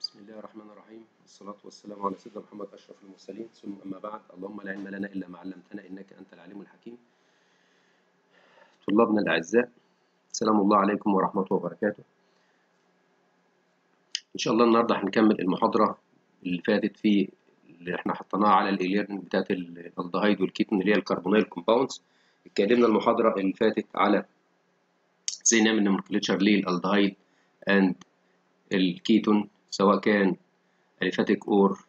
بسم الله الرحمن الرحيم والصلاة والسلام على سيدنا محمد أشرف المرسلين ثم أما بعد اللهم لا علم لنا إلا ما علمتنا إنك أنت العليم الحكيم طلابنا الأعزاء سلام الله عليكم ورحمة الله وبركاته إن شاء الله النهاردة هنكمل المحاضرة اللي فاتت في اللي احنا حطيناها على الإيليرن بتاعت الالدهايد والكيتون اللي هي الكربونيل كومباوندز اتكلمنا المحاضرة اللي فاتت على ازاي نعمل نومنكلتشر للالدهايد اند الكيتون سواء كان اليفاتيك اور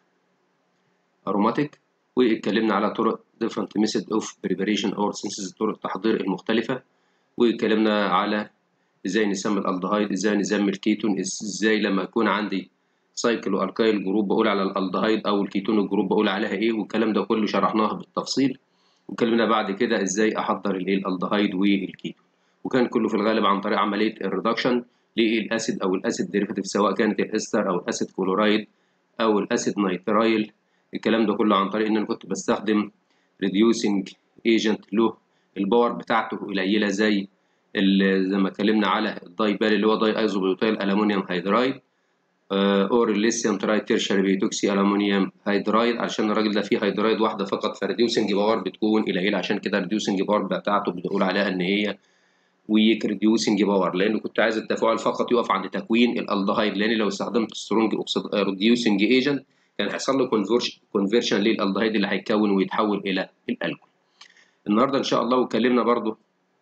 اروماتيك واتكلمنا على طرق different method of preparation or synthesis طرق التحضير المختلفة واتكلمنا على ازاي نسمي الالدهايد ازاي نسمي الكيتون ازاي لما يكون عندي سايكلو الكايل جروب بقول على الالدهايد او الكيتون الجروب بقول عليها ايه والكلام ده كله شرحناه بالتفصيل واتكلمنا بعد كده ازاي احضر الايه الالدهايد والكيتون وكان كله في الغالب عن طريق عمليه الريدكشن للاسيد او الاسيد ديريفاتيف سواء كانت الاستر او الاسيد كلورايد او الاسيد نيترايل الكلام ده كله عن طريق ان انا كنت بستخدم ريديوسنج ايجنت له الباور بتاعته قليله زي زي ما اتكلمنا على الداي بال اللي هو داي ايزوبيوتايل الومنيوم هيدرايد اور الليثيوم تراي تيرشري بيتوكسي الومنيوم هيدرايد عشان الراجل ده فيه هيدرايد واحده فقط فريديوسنج باور بتكون قليله عشان كده الريديوسنج باور بتاعته بنقول عليها ان هي ويك ريديوسنج باور لان كنت عايز التفاعل فقط يقف عند تكوين الالدهايد لان لو استخدمت سترونج ريديوسنج ايجنت كان هيحصل له كونفرشن للالدهايد اللي هيتكون ويتحول الى الالكول النهارده ان شاء الله واتكلمنا برضو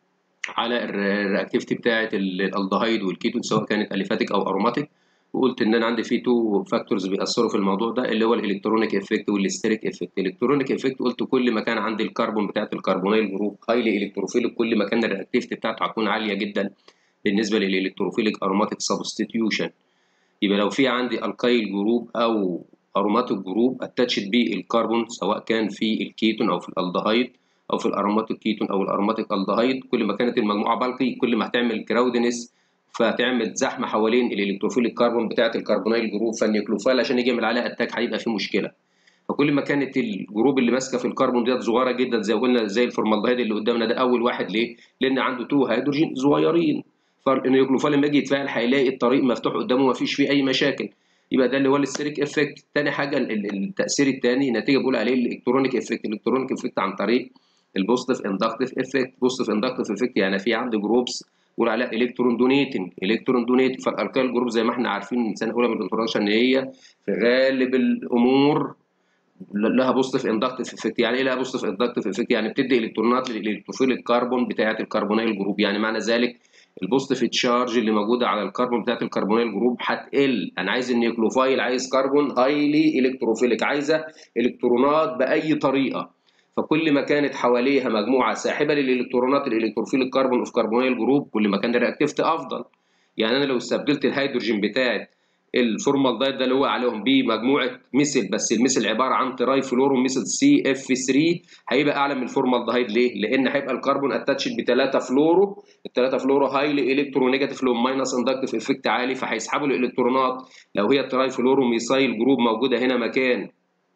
على الرياكتيفيتي بتاعه الالدهايد والكيتون سواء كانت اليفاتيك او اروماتيك وقلت ان انا عندي في تو فاكتورز بيأثروا في الموضوع ده اللي هو الالكترونيك افكت والاستريك افكت الالكترونيك افكت قلت كل ما كان عندي الكربون بتاعت الكربونيل جروب هايلي الكتروفيليك كل ما كان الرياكتيفيتي بتاعته هتكون عاليه جدا بالنسبه للالكتروفيليك اروماتيك سبستيتيوشن يبقى لو في عندي الكايل جروب او اروماتيك جروب اتاتشد بالكربون سواء كان في الكيتون او في الالدهايد او في الاروماتيك كيتون او الاروماتيك الدهايد كل ما كانت المجموعه بالكي كل ما هتعمل كراودنس فتعمل زحمه حوالين الالكتروفيل الكربون بتاعه الكربونيل جروب فالنيوكلوفايل عشان يجي يعمل عليها اتاك هيبقى فيه مشكله فكل ما كانت الجروب اللي ماسكه في الكربون ديت صغيره جدا زي قلنا زي الفورمالدهيد اللي قدامنا ده اول واحد ليه؟ لان عنده تو هيدروجين صغيرين فالنيوكلوفايل لما يجي يتفاعل هيلاقي الطريق مفتوح قدامه ما فيش فيه اي مشاكل يبقى ده اللي هو الاستريك افكت تاني حاجه التاثير الثاني نتيجه بقول عليه الالكترونيك افكت الالكترونيك افكت عن طريق البوزيتيف اندكتيف افكت بوزيتيف اندكتيف افكت يعني في عندي جروبس بقول عليها الكترون دونيتنج الكترون دونيتنج فالالكايل جروب زي ما احنا عارفين من سنه اولى من الانترودكشن ان هي في غالب الامور لها بوزيتيف اندكتيف افكت يعني ايه لها بوزيتيف اندكتيف افكت يعني بتدي الكترونات للالكتروفيل الكربون بتاعه الكربونيل جروب يعني معنى ذلك البوزيتيف تشارج اللي موجوده على الكربون بتاعه الكربونيل جروب هتقل انا عايز النيوكلوفايل عايز كربون هايلي الكتروفيليك عايزه الكترونات باي طريقه فكل ما كانت حواليها مجموعه ساحبه للالكترونات الالكتروفيل الكربون اوف كربونيل جروب كل ما كان الرياكتيفيتي افضل يعني انا لو استبدلت الهيدروجين بتاعت الفورمالدهيد ده اللي هو عليهم بمجموعه مثل بس المثل عباره عن تراي فلورو مثل سي اف 3 هيبقى اعلى من الفورمالدهيد ليه؟ لان هيبقى الكربون اتاتشد بثلاثه فلورو الثلاثه فلورو هايلي الكترونيجاتيف لهم ماينس اندكتيف افكت عالي فهيسحبوا الالكترونات لو هي التراي فلورو ميثايل جروب موجوده هنا مكان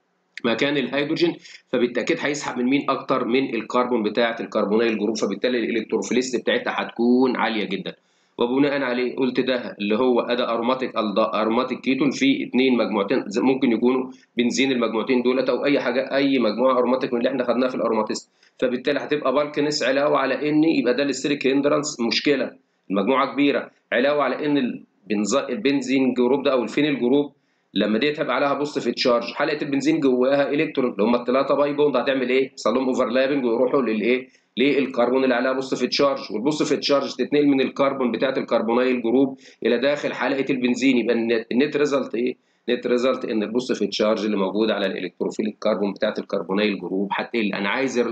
مكان الهيدروجين فبالتاكيد هيسحب من مين اكتر من الكربون بتاعه الكربونيل جروب فبالتالي الالكتروفيليست بتاعتها هتكون عاليه جدا وبناء عليه قلت ده اللي هو ادى اروماتيك اروماتيك كيتون في اثنين مجموعتين ممكن يكونوا بنزين المجموعتين دولت او اي حاجه اي مجموعه اروماتيك من اللي احنا خدناها في الاروماتيست فبالتالي هتبقى بالكنس علاوه على ان يبقى ده الاستريك هندرانس مشكله المجموعه كبيره علاوه على ان البنزين جروب ده او الفينيل جروب لما ديت هيبقى عليها بوزيتيف تشارج حلقه البنزين جواها الكترون اللي هم الثلاثه باي بوند هتعمل ايه؟ يحصل لهم اوفرلابنج ويروحوا للايه؟ للكربون اللي عليها بوزيتيف تشارج والبوزيتيف تشارج تتنقل من الكربون بتاعه الكربونيل جروب الى داخل حلقه البنزين يبقى النت ريزلت ايه؟ نت ريزلت ان البوزيتيف تشارج اللي موجوده على الالكتروفيل الكربون بتاعه الكربونيل جروب هتقل انا عايز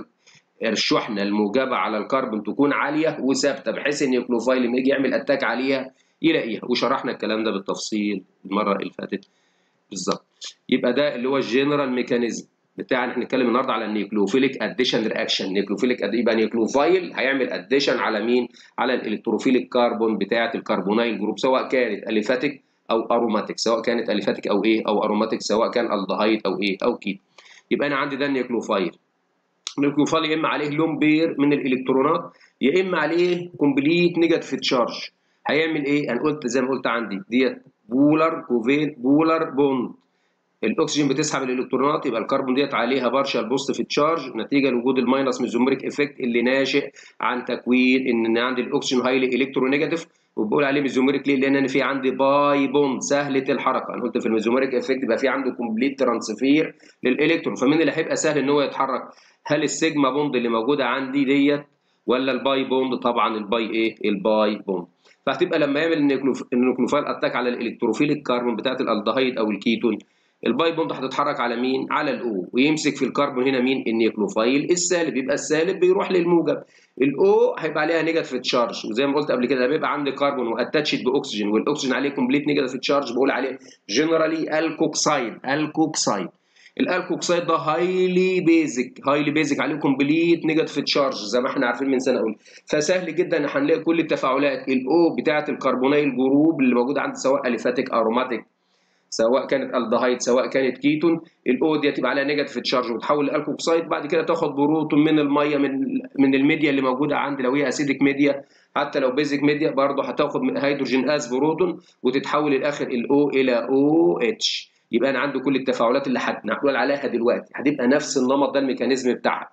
الشحنه الموجبه على الكربون تكون عاليه وثابته بحيث ان الكلوفايل لما يجي يعمل اتاك عليها يلاقيها وشرحنا الكلام ده بالتفصيل المره اللي فاتت بالظبط يبقى ده اللي هو الجنرال ميكانيزم بتاع احنا هنتكلم النهارده على النيوكليوفيليك اديشن رياكشن نيوكليوفيليك يبقى نيوكليوفايل هيعمل اديشن على مين على الالكتروفيليك كربون بتاعه الكربونايل جروب سواء كانت اليفاتيك او اروماتيك سواء كانت اليفاتيك او ايه او اروماتيك سواء كان الدهايد او ايه او كيت يبقى انا عندي ده النيوكليوفايل النيوكليوفايل يا اما عليه لون بير من الالكترونات يا اما عليه كومبليت نيجاتيف تشارج هيعمل ايه؟ انا قلت زي ما قلت عندي ديت بولار كوفيل بولار بوند الاكسجين بتسحب الالكترونات يبقى الكربون ديت عليها بارشال بوزيتيف تشارج نتيجه لوجود الماينس ميزومريك افكت اللي ناشئ عن تكوين ان عندي الاكسجين هايلي الكترونيجاتيف وبقول عليه ميزومريك ليه؟ لان انا في عندي باي بوند سهله الحركه انا قلت في الميزومريك افكت يبقى في عنده كومبليت ترانسفير للالكترون فمين اللي هيبقى سهل ان هو يتحرك؟ هل السيجما بوند اللي موجوده عندي ديت ولا الباي بوند؟ طبعا الباي ايه؟ الباي بوند فهتبقى لما يعمل النيوكلوفايل اتاك على الالكتروفيل الكربون بتاعت الالدهيد او الكيتون الباي بوند هتتحرك على مين؟ على الاو ويمسك في الكربون هنا مين؟ النيوكلوفايل السالب يبقى السالب بيروح للموجب الاو هيبقى عليها نيجاتيف تشارج وزي ما قلت قبل كده بيبقى عندي كربون واتاتشد باكسجين والاكسجين عليه كومبليت نيجاتيف تشارج بقول عليه جنرالي الكوكسايد الكوكسايد الالكوكسايد ده هايلي بيزك هايلي بيزك عليه كومبليت نيجاتيف تشارج زي ما احنا عارفين من سنه اولى فسهل جدا ان هنلاقي كل التفاعلات الاو بتاعه الكربونيل جروب اللي موجوده عندي سواء اليفاتيك اروماتيك سواء كانت الدهايد سواء كانت كيتون الاو دي هتبقى عليها نيجاتيف تشارج وتحول لالكوكسايد بعد كده تاخد بروتون من الميه من من الميديا اللي موجوده عندي لو هي اسيدك ميديا حتى لو بيزك ميديا برضه هتاخد هيدروجين از بروتون وتتحول الاخر الاو الى او اتش يبقى انا عندي كل التفاعلات اللي هنقول عليها دلوقتي هتبقى نفس النمط ده الميكانيزم بتاعها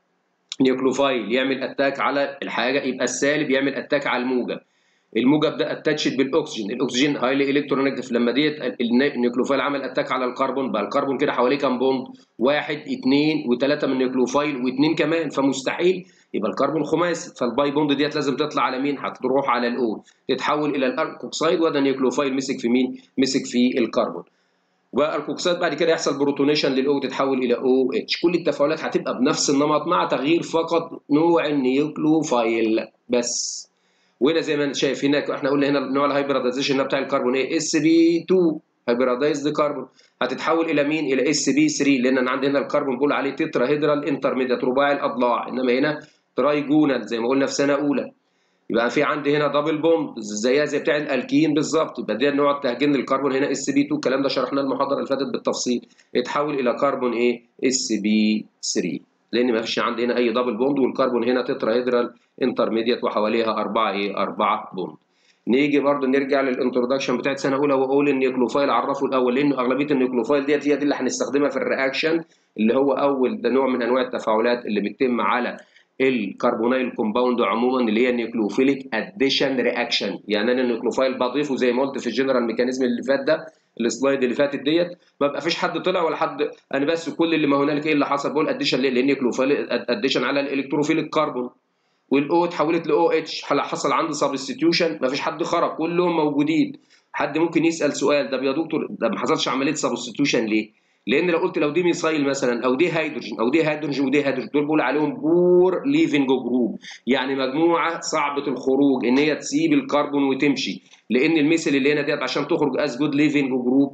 نيوكلوفايل يعمل اتاك على الحاجه يبقى السالب يعمل اتاك على الموجب الموجب ده اتاتشد بالاكسجين الاكسجين هايلي الكترونيجاتيف لما ديت النيوكلوفايل عمل اتاك على الكربون بقى الكربون كده حواليه كام بوند واحد اثنين وثلاثه من النيوكلوفايل واثنين كمان فمستحيل يبقى الكربون خماسي فالباي بوند ديت لازم تطلع على مين هتروح على الاو تتحول الى الالكوكسايد وده نيوكلوفايل مسك في مين مسك في الكربون والكوكسات بعد كده يحصل بروتونيشن للاو تتحول الى او اتش كل التفاعلات هتبقى بنفس النمط مع تغيير فقط نوع النيوكلوفايل بس وهنا زي ما انت شايف هناك احنا قلنا هنا نوع الهايبريدايزيشن بتاع الكربون ايه اس بي 2 هايبريدايزد كربون هتتحول الى مين الى اس بي 3 لان انا عندي هنا الكربون بقول عليه تترا هيدرال انترميديات رباعي الاضلاع انما هنا ترايجونال زي ما قلنا في سنه اولى يبقى في عندي هنا دبل بوند زيها زي بتاع الالكين بالظبط يبقى ده نوع التهجين للكربون هنا اس بي 2 الكلام ده شرحناه المحاضره اللي فاتت بالتفصيل يتحول الى كربون ايه اس بي 3 لان ما فيش عندي هنا اي دبل بوند والكربون هنا تترا هيدرال انترميديت وحواليها اربعه ايه اربعه بوند نيجي برضه نرجع للانترودكشن بتاعت سنه اولى واقول النيوكلوفايل عرفه الاول لان اغلبيه النيوكلوفايل ديت هي دي اللي هنستخدمها في الرياكشن اللي هو اول ده نوع من انواع التفاعلات اللي بتتم على الكربونايل كومباوند عموما اللي هي النيوكلوفيليك اديشن رياكشن يعني انا النيوكلوفايل بضيفه زي ما قلت في الجنرال ميكانيزم اللي فات ده السلايد اللي فاتت ديت ما بقى فيش حد طلع ولا حد انا بس كل اللي ما هنالك ايه اللي حصل بقول اديشن ليه؟ لان النيوكلوفيل اديشن على الالكتروفيل الكربون والاو اتحولت لاو اتش هل حصل عندي سبستيتيوشن ما فيش حد خرج كلهم موجودين حد ممكن يسال سؤال ده يا دكتور ده ما حصلش عمليه سبستيتيوشن ليه؟ لان لو قلت لو دي ميثايل مثلا او دي هيدروجين او دي هيدروجين ودي هيدروجين دول بقول عليهم بور ليفنج جروب يعني مجموعه صعبه الخروج ان هي تسيب الكربون وتمشي لان الميثيل اللي هنا ديت عشان تخرج از جود ليفنج جروب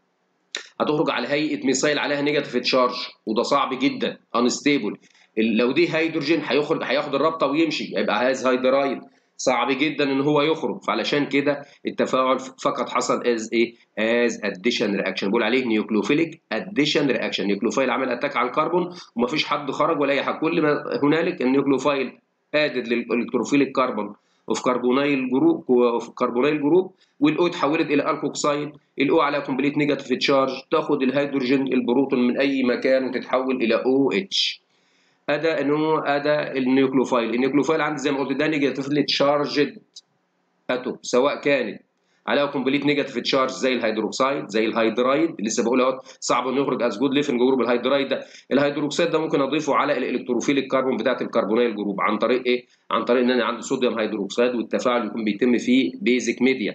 هتخرج على هيئه ميثايل عليها نيجاتيف تشارج وده صعب جدا انستيبل لو دي هيدروجين هيخرج هياخد الرابطه ويمشي هيبقى هاز هيدرايد صعب جدا ان هو يخرج فعلشان كده التفاعل فقط حصل از ايه از اديشن رياكشن بقول عليه نيوكلوفيليك اديشن رياكشن نيوكلوفايل عمل اتاك على الكربون ومفيش حد خرج ولا اي حاجه كل ما هنالك النيوكلوفايل ادد للالكتروفيل الكربون وفي كربونايل جروب وفي كربونايل جروب والاو اتحولت الى الكوكسايد الاو على كومبليت نيجاتيف تشارج تاخد الهيدروجين البروتون من اي مكان وتتحول الى او اتش ادا نوع ادا النيوكلوفايل النيوكلوفايل عندي زي ما قلت ده نيجاتيفلي تشارجد اتوم سواء كانت عليها كومبليت نيجاتيف تشارج زي الهيدروكسيد زي الهيدرايد لسه بقول اهوت صعب انه يخرج از جود ليفنج جروب الهيدرايد ده الهيدروكسيد ده ممكن اضيفه على الالكتروفيل الكربون بتاعت الكربونيل جروب عن طريق ايه؟ عن طريق ان انا عندي صوديوم هيدروكسيد والتفاعل يكون بيتم فيه بيزك ميديا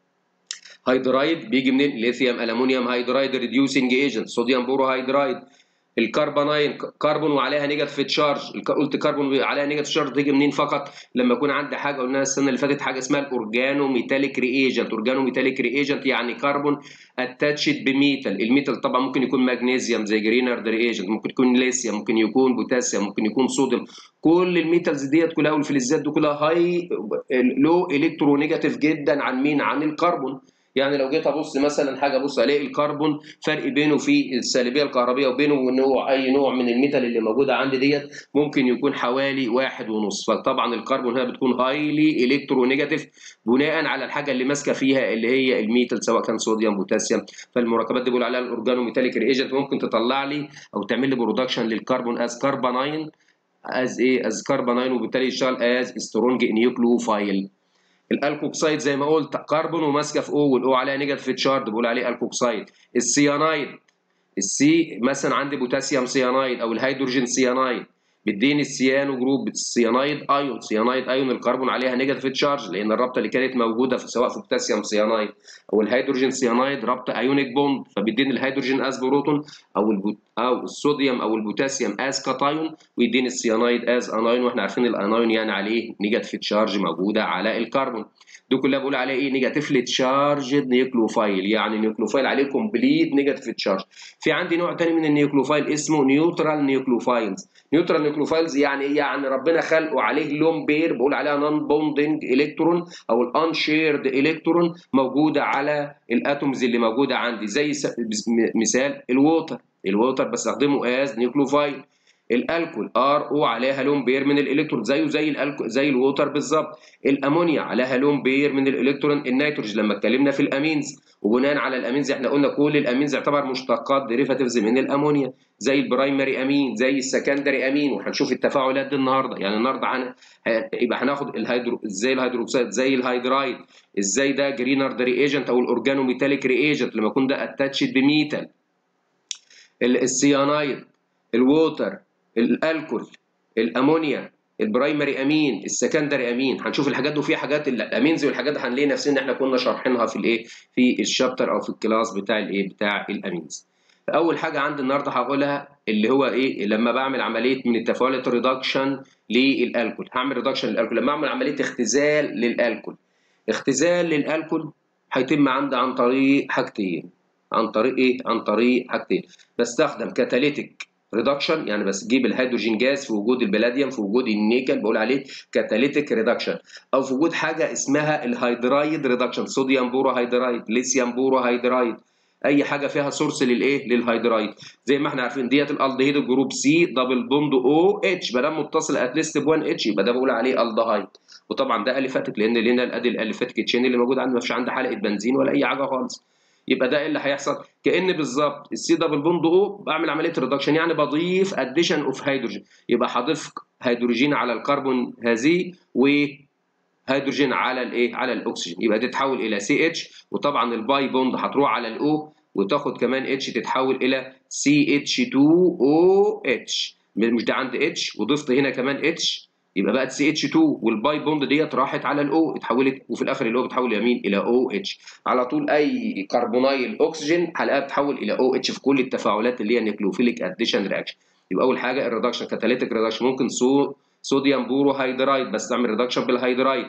هيدرايد بيجي منين؟ ليثيوم الومنيوم هيدرايد ريديوسنج ايجنت صوديوم بورو هيدرايد الكربوناين كربون وعليها نيجاتيف تشارج قلت كربون عليها نيجاتيف تشارج تيجي منين فقط لما يكون عندي حاجه قلناها السنه اللي فاتت حاجه اسمها الاورجانو ميتاليك رياجنت اورجانو ميتاليك رياجنت يعني كربون اتاتشد بميتال الميتال طبعا ممكن يكون ماجنيزيوم زي جرينارد رياجنت ممكن يكون ليثيوم ممكن يكون بوتاسيوم ممكن يكون صوديوم كل الميتالز ديت كلها والفلزات دي كلها هاي لو الكترو نيجاتيف جدا عن مين عن الكربون يعني لو جيت ابص مثلا حاجه ابص الاقي الكربون فرق بينه في السالبيه الكهربيه وبينه ونوع اي نوع من الميتال اللي موجوده عندي ديت ممكن يكون حوالي واحد ونص فطبعا الكربون هنا بتكون هايلي الكترونيجاتيف بناء على الحاجه اللي ماسكه فيها اللي هي الميتال سواء كان صوديوم بوتاسيوم فالمركبات دي بيقول عليها الاورجانو ميتاليك ريجنت ممكن تطلع لي او تعمل لي برودكشن للكربون از كربوناين از ايه از كربوناين وبالتالي يشتغل از سترونج نيوكلوفايل الالكوكسايد زي ما قلت كربون وماسكه في او والاو عليها نيجاتيف تشارج بقول عليه الكوكسايد السيانايد السي مثلا عندي بوتاسيوم سيانايد او الهيدروجين سيانايد بيديني السيانو جروب السيانايد ايون سيانايد ايون الكربون عليها نيجاتيف تشارج لان الرابطه اللي كانت موجوده في سواء في بوتاسيوم سيانايد او الهيدروجين سيانايد رابطه ايونيك بوند فبيديني الهيدروجين از بروتون او البوت او الصوديوم او البوتاسيوم از كاتايون ويديني السيانايد از انايون واحنا عارفين الانايون يعني عليه نيجاتيف تشارج موجوده على الكربون دي كلها بقول عليها ايه نيجاتيفلي تشارجد نيوكلوفايل يعني نيوكلوفايل عليه كومبليت نيجاتيف تشارج في عندي نوع تاني من النيوكلوفايل اسمه نيوترال نيوكلوفايلز نيوترال نيوكلوفايلز يعني ايه يعني ربنا خلقه عليه لون بير بقول عليها نون بوندنج الكترون او الانشيرد الكترون موجوده على الاتومز اللي موجوده عندي زي مثال الووتر الووتر بستخدمه از نيوكلوفايل الالكول ار او عليها لون بير من الالكترون زيه زي الالكول زي الووتر بالظبط الامونيا عليها لون بير من الالكترون النيتروجين لما اتكلمنا في الامينز وبناء على الامينز احنا قلنا كل الامينز يعتبر مشتقات ديريفاتيفز من الامونيا زي البرايمري امين زي السكندري امين وهنشوف التفاعلات دي النهارده يعني النهارده هن... يبقى هناخد الهيدرو ازاي الهيدروكسيد زي الهيدرايد ازاي ده جرينر ريجنت او الاورجانو ميتاليك ريجنت لما يكون ده اتاتشد بميتال السيانايد الووتر الالكول الامونيا البرايمري امين السكندري امين هنشوف الحاجات دي وفي حاجات الامينز والحاجات دي هنلاقي نفسنا احنا كنا شارحينها في الايه في الشابتر او في الكلاس بتاع الايه بتاع الامينز اول حاجه عندي النهارده هقولها اللي هو ايه لما بعمل عمليه من التفاعلات ريدكشن للالكول هعمل ريدكشن للالكول لما اعمل عمليه اختزال للالكول اختزال للالكول هيتم عندي عن طريق حاجتين عن طريق ايه عن طريق حاجتين بستخدم كاتاليتيك ريدكشن يعني بس جيب الهيدروجين جاز في وجود البلاديوم في وجود النيكل بقول عليه كاتاليتيك ريدكشن او في وجود حاجه اسمها الهيدرايد ريدكشن صوديوم بورو هيدرايد ليثيوم بورو هيدرايد اي حاجه فيها سورس للايه للهيدرايد زي ما احنا عارفين ديت الالدهيد الجروب سي دبل بوند او اتش ما دام متصل اتليست ب 1 اتش يبقى ده بقول عليه الدهايد وطبعا ده اليفاتيك لان لنا الادي الاليفاتيك تشين اللي موجود عندنا ما فيش عندها حلقه بنزين ولا اي حاجه خالص يبقى ده ايه اللي هيحصل كان بالظبط السي دبل بوند او بعمل عمليه ريدكشن يعني بضيف اديشن اوف هيدروجين يبقى هضيف هيدروجين على الكربون هذه وهيدروجين على الايه على الاكسجين يبقى دي تتحول الى سي اتش وطبعا الباي بوند هتروح على الاو وتاخد كمان اتش تتحول الى سي اتش 2 او اتش مش ده عند اتش وضفت هنا كمان اتش يبقى بقت سي اتش 2 والباي بوند ديت راحت على الاو اتحولت وفي الاخر الاو بتحول يمين الى او اتش على طول اي كربونايل اكسجين هلاقيها بتحول الى او اتش في كل التفاعلات اللي هي نيكلوفيليك اديشن رياكشن يبقى اول حاجه الريدكشن كاتاليتيك ريدكشن ممكن صو صوديوم بورو هيدرايد بس تعمل ريدكشن بالهيدرايد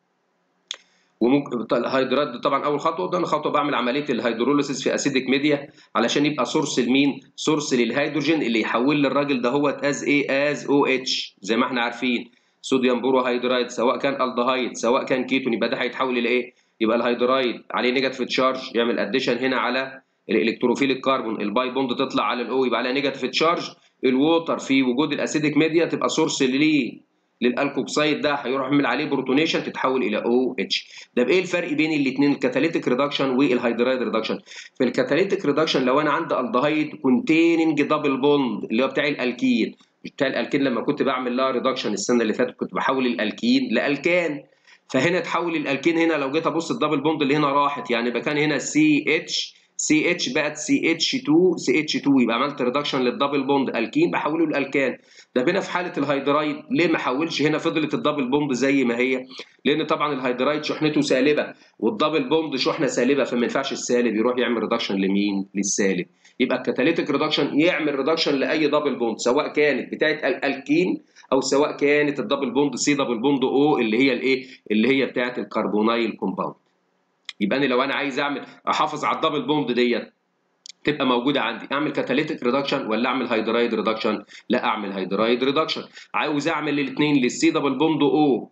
وممكن الهيدرات طبعا اول خطوه ده خطوه بعمل عمليه الهيدروليسيس في اسيدك ميديا علشان يبقى سورس لمين؟ سورس للهيدروجين اللي يحول للراجل ده هو از ايه از او اتش زي ما احنا عارفين صوديوم بورو هيدرايد سواء كان الدهايد سواء كان كيتون يبقى ده هيتحول الى ايه؟ يبقى الهيدرايد عليه نيجاتيف تشارج يعمل اديشن هنا على الالكتروفيل الكربون الباي بوند تطلع على الاو يبقى عليها نيجاتيف تشارج الووتر في وجود الاسيدك ميديا تبقى سورس ليه للالكوكسايد ده هيروح يعمل عليه بروتونيشن تتحول الى او اتش ده بايه الفرق بين الاثنين الكاتاليتيك ريدكشن والهيدرايد ريدكشن في الكاتاليتيك ريدكشن لو انا عندي الدهايد كونتيننج دبل بوند اللي هو بتاع الالكين بتاع الالكين لما كنت بعمل لها ريدكشن السنه اللي فاتت كنت بحول الالكين لالكان فهنا تحول الالكين هنا لو جيت ابص الدبل بوند اللي هنا راحت يعني يبقى كان هنا سي اتش سي اتش بقت سي اتش 2 سي اتش 2 يبقى عملت ريدكشن للدبل بوند الكين بحوله لالكان ده هنا في حاله الهيدرايد ليه ما حولش هنا فضلت الدبل بوند زي ما هي لان طبعا الهيدرايد شحنته سالبه والدبل بوند شحنه سالبه فما ينفعش السالب يروح يعمل ريدكشن لمين للسالب يبقى الكاتاليتيك ريدكشن يعمل ريدكشن لاي دبل بوند سواء كانت بتاعه الالكين او سواء كانت الدبل بوند سي دبل بوند او اللي هي الايه اللي هي بتاعه الكربونايل كومباوند يبقى انا لو انا عايز اعمل احافظ على الدبل بوند ديت تبقى موجوده عندي اعمل كاتاليتيك ريدكشن ولا اعمل هيدرايد ريدكشن لا اعمل هيدرايد ريدكشن عاوز اعمل الاثنين للسي دبل بوند او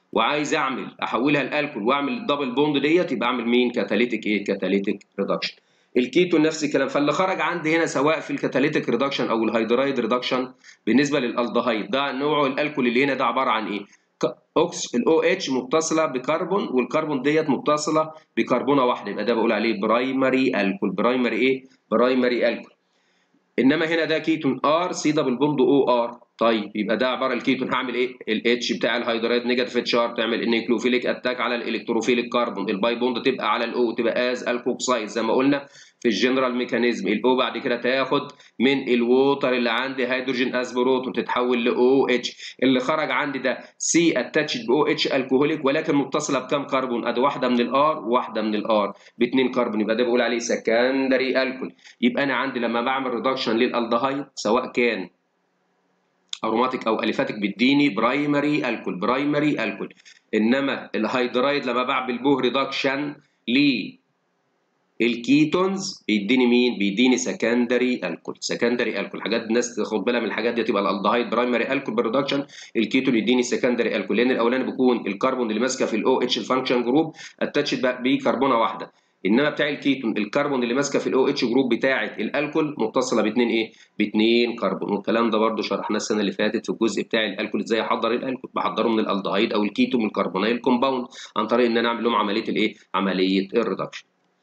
وعايز اعمل احولها لالكول واعمل الدبل بوند ديت يبقى اعمل مين كاتاليتيك ايه كاتاليتيك ريدكشن الكيتون نفس الكلام فاللي خرج عندي هنا سواء في الكاتاليتيك ريدكشن او الهيدرايد ريدكشن بالنسبه للالدهايد ده نوع الالكول اللي هنا ده عباره عن ايه اوكس الاو اتش متصله بكربون والكربون ديت متصله بكربونه واحده يبقى ده بقول عليه برايمري الكول برايمري ايه برايمري الكول انما هنا ده كيتون ار سي دبل بوند او ار طيب يبقى ده عباره الكيتون هعمل ايه الاتش بتاع الهيدرايد نيجاتيف تشارج تعمل النيكلوفيليك اتاك على الالكتروفيليك كربون الباي بوند تبقى على الاو تبقى از الكوكسايد زي ما قلنا في الجنرال ميكانيزم الاو بعد كده تاخد من الووتر اللي عندي هيدروجين از بروتون تتحول لاو اتش اللي خرج عندي ده سي اتاتشد باو اتش الكوهوليك ولكن متصله بكام كربون ادي واحده من الار وواحده من الار باثنين كربون يبقى ده بقول عليه سكندري الكول يبقى انا عندي لما بعمل ريدكشن للالدهايد سواء كان اروماتيك او اليفاتيك بيديني برايمري الكول برايمري الكول انما الهيدرايد لما بعمل بوه ريدكشن للكيتونز بيديني مين بيديني سكندري الكول سكندري الكول حاجات الناس تاخد بالها من الحاجات دي تبقى الالدهايد برايمري الكول بالريدكشن الكيتون يديني سكندري الكول لان الاولاني بيكون الكربون اللي ماسكه في الاو اتش الفانكشن جروب اتاتشد بكربونه واحده انما بتاع الكيتون الكربون اللي ماسكه في الاو اتش جروب بتاعه الالكول متصله باثنين ايه؟ باثنين كربون والكلام ده برده شرحناه السنه اللي فاتت في الجزء بتاع الالكول ازاي احضر الالكول بحضره من الالدهايد او الكيتون من الكربونيل كومباوند عن طريق ان انا اعمل لهم عمليه الايه؟ عمليه الريدكشن.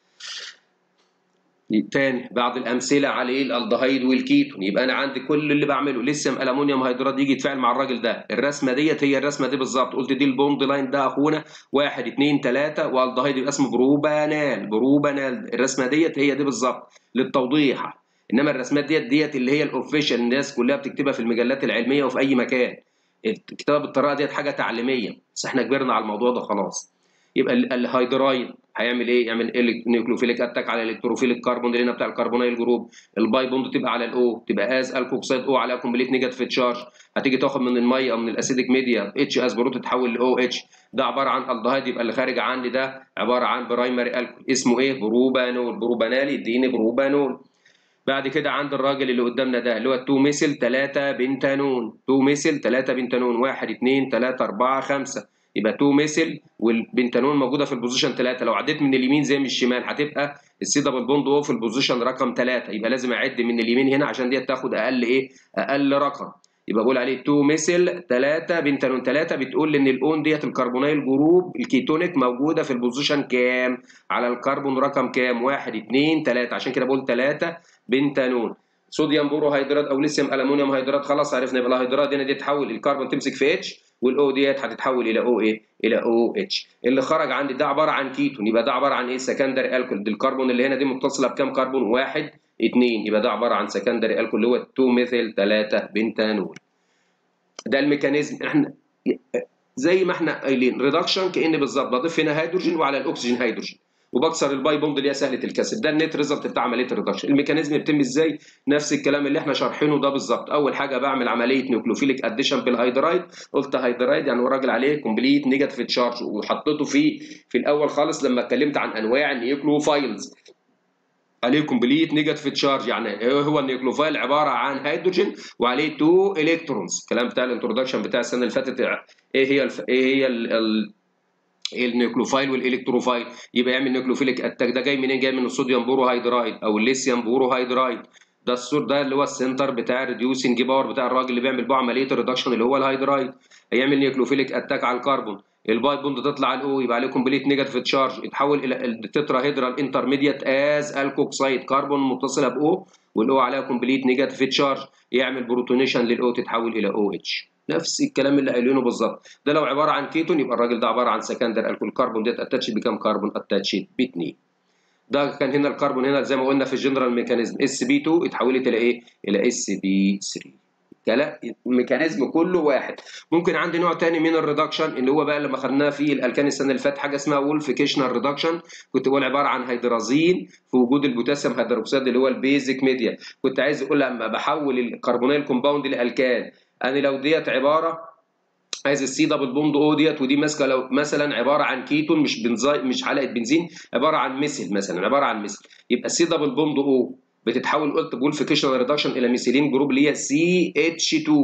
تاني بعض الامثله على ايه الالدهايد والكيتون يبقى انا عندي كل اللي بعمله لسه الومنيوم هيدرات يجي يتفاعل مع الراجل ده الرسمه ديت هي الرسمه دي بالظبط قلت دي البوند لاين ده اخونا واحد اثنين ثلاثه والدهايد يبقى اسمه بروبانال بروبانال الرسمه ديت هي دي بالظبط للتوضيح انما الرسمات ديت ديت اللي هي الاوفيشال الناس كلها بتكتبها في المجلات العلميه وفي اي مكان الكتابه بالطريقه ديت حاجه تعليميه بس احنا كبرنا على الموضوع ده خلاص يبقى الهيدرايد هيعمل ايه؟ يعمل نيوكليوفيليك اتاك على الالكتروفيليك كربون اللي هنا بتاع الكربونيل جروب الباي بوند تبقى على الاو تبقى از الكوكسيد او على كومبليت نيجاتيف تشارج هتيجي تاخد من الميه او من الاسيديك ميديا اتش از بروت تتحول لاو اتش ده عباره عن الدهايد يبقى اللي خارج عندي ده عباره عن برايمري الكول اسمه ايه؟ بروبانول بروبانال يديني بروبانول بعد كده عند الراجل اللي قدامنا ده اللي هو 2 ميثيل 3 بنتانون 2 ميثيل 3 بنتانون 1 2 3 4 5 يبقى 2 ميثيل والبنتانون موجوده في البوزيشن 3 لو عديت من اليمين زي من الشمال هتبقى السي دبل بوند هو في البوزيشن رقم 3 يبقى لازم اعد من اليمين هنا عشان ديت تاخد اقل ايه اقل رقم يبقى بقول عليه 2 ميثيل 3 بنتانون 3 بتقول لي ان الاون ديت الكربونيل جروب الكيتونيك موجوده في البوزيشن كام على الكربون رقم كام 1 2 3 عشان كده بقول 3 بنتانون صوديوم بوروهيدرات او ليثيوم الومنيوم هيدرات خلاص عرفنا يبقى الهيدرات هنا دي تحول الكربون تمسك في اتش والاو ديت هتتحول الى او ايه الى او اتش اللي خرج عندي ده عباره عن كيتون يبقى ده عباره عن ايه سكندري الكول دي الكربون اللي هنا دي متصله بكام كربون واحد اثنين يبقى ده عباره عن سكندري الكول اللي هو 2 ميثيل 3 بنتانول ده الميكانيزم احنا زي ما احنا قايلين ريدكشن كان بالظبط بضيف هنا هيدروجين وعلى الاكسجين هيدروجين وبكسر الباي بوند اللي هي سهله الكسر ده النت ريزلت بتاع عمليه الريدكشن الميكانيزم بيتم ازاي نفس الكلام اللي احنا شارحينه ده بالظبط اول حاجه بعمل عمليه نيوكليوفيليك اديشن بالهيدرايد قلت هيدرايد يعني هو راجل عليه كومبليت نيجاتيف تشارج وحطيته في في الاول خالص لما اتكلمت عن انواع النيوكليوفايلز عليه كومبليت نيجاتيف تشارج يعني هو النيوكليوفايل عباره عن هيدروجين وعليه 2 الكترونز الكلام بتاع الانترودكشن بتاع السنه اللي فاتت ايه هي الف... ايه هي ال... ال... النيوكليوفايل والالكتروفايل يبقى يعمل نيوكليوفيليك اتاك ده جاي منين جاي من الصوديوم بوروهيدرايد او الليثيوم بوروهيدرايد ده السور ده اللي هو السنتر بتاع الريديوسنج باور بتاع الراجل اللي بيعمل بقى عمليه الريدكشن اللي هو الهيدرايد هيعمل نيوكليوفيليك اتاك على الكربون الباي بوند تطلع الاو يبقى عليه كومبليت نيجاتيف تشارج يتحول الى التتراهيدرال انترميديت از الكوكسايد كربون متصله باو والاو عليها كومبليت نيجاتيف تشارج يعمل بروتونيشن للاو تتحول الى او اتش نفس الكلام اللي قايلينه بالظبط ده لو عباره عن كيتون يبقى الراجل ده عباره عن سكندر الكول كربون ديت اتاتش بكام كربون اتاتش ب 2 ده كان هنا الكربون هنا زي ما قلنا في الجنرال ميكانيزم اس بي 2 اتحولت الى ايه الى اس بي 3 كلا الميكانيزم كله واحد ممكن عندي نوع تاني من الريدكشن اللي هو بقى لما خدناه في الالكان السنه اللي فاتت حاجه اسمها وولفيكيشنال ريدكشن كنت بقول عباره عن هيدرازين في وجود البوتاسيوم هيدروكسيد اللي هو البيزك ميديا كنت عايز اقول لما بحول الكربونيل كومباوند لالكان انا لو ديت عباره عايز السي دبل بوند او ديت ودي ماسكه لو مثلا عباره عن كيتون مش بنزي مش حلقه بنزين عباره عن مثل مثلا عباره عن مثل يبقى السي دبل بوند او بتتحول قلت بولفيكيشنال ريدكشن الى ميثيلين جروب اللي هي سي اتش 2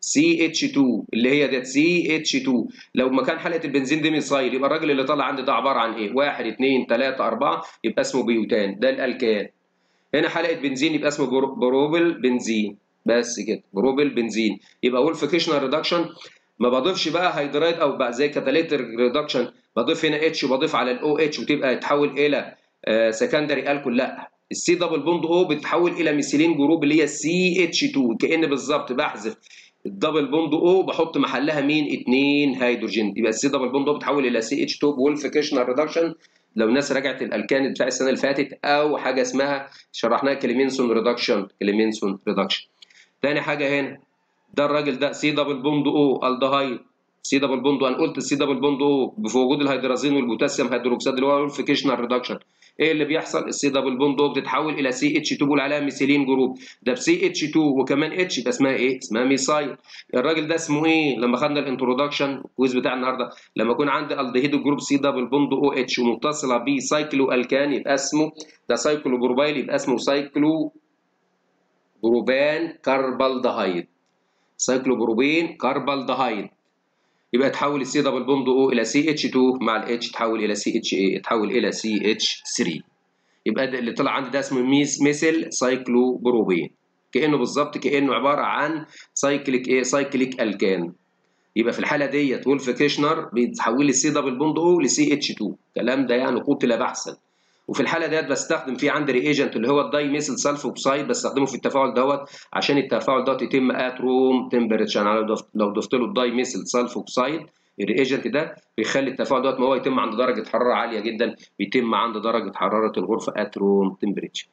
سي اتش 2 اللي هي ديت سي اتش 2 لو مكان حلقه البنزين دي ميثايل يبقى الراجل اللي طلع عندي ده عباره عن ايه 1 2 3 4 يبقى اسمه بيوتان ده الالكان هنا حلقه بنزين يبقى اسمه بروبل بنزين بس كده بروبل بنزين يبقى وولف كيشنر ريدكشن ما بضيفش بقى هيدرايد او بقى زي كاتاليتر ريدكشن بضيف هنا اتش وبضيف على الاو اتش وتبقى تتحول الى سكندري الكول لا السي دبل بوند او بتتحول الى ميثيلين جروب اللي هي سي اتش 2 كان بالظبط بحذف الدبل بوند او بحط محلها مين اثنين هيدروجين يبقى السي دبل بوند او بتحول الى سي اتش 2 بولف كيشنر ريدكشن لو الناس رجعت الالكان بتاع السنه اللي فاتت او حاجه اسمها شرحناها كليمينسون ريدكشن كليمينسون ريدكشن تاني حاجه هنا ده الراجل ده سي دبل بوند او الدهايد سي دبل بوند انا قلت السي دبل بوند او في وجود الهيدرازين والبوتاسيوم هيدروكسيد اللي هو الفيكيشنال ريدكشن ايه اللي بيحصل السي دبل بوند او بتتحول الى سي اتش 2 بقول عليها ميثيلين جروب ده بسي اتش 2 وكمان اتش يبقى اسمها ايه اسمها ميثايل الراجل ده اسمه ايه لما خدنا الانترودكشن الكويز بتاع النهارده لما يكون عندي الدهيد جروب سي دبل بوند او اتش ومتصله بيه سايكلو الكان يبقى اسمه ده سايكلو بروبايل يبقى اسمه سايكلو بروبان كاربالدهايد سايكلوبروبين كاربالدهايد يبقى تحول السي دبل بوند او الى سي اتش 2 مع الاتش تحول الى سي اتش اي تحول الى سي اتش 3 يبقى ده اللي طلع عندي ده اسمه ميس ميثيل سايكلوبروبين كانه بالظبط كانه عباره عن سايكليك ايه سايكليك الكان يبقى في الحاله ديت وولف كيشنر بيتحول السي دبل بوند او لسي اتش 2 الكلام ده يعني قتل بحثا وفي الحاله ديت بستخدم في عندي ريجنت اللي هو الداي ميثيل سلف اوكسايد بستخدمه في التفاعل دوت عشان التفاعل دوت يتم ات روم تمبريتشر يعني لو ضفت له الداي ميثيل سلف اوكسايد الريجنت ده بيخلي التفاعل دوت ما هو يتم عند درجه حراره عاليه جدا بيتم عند درجه حراره الغرفه ات روم تمبريتشر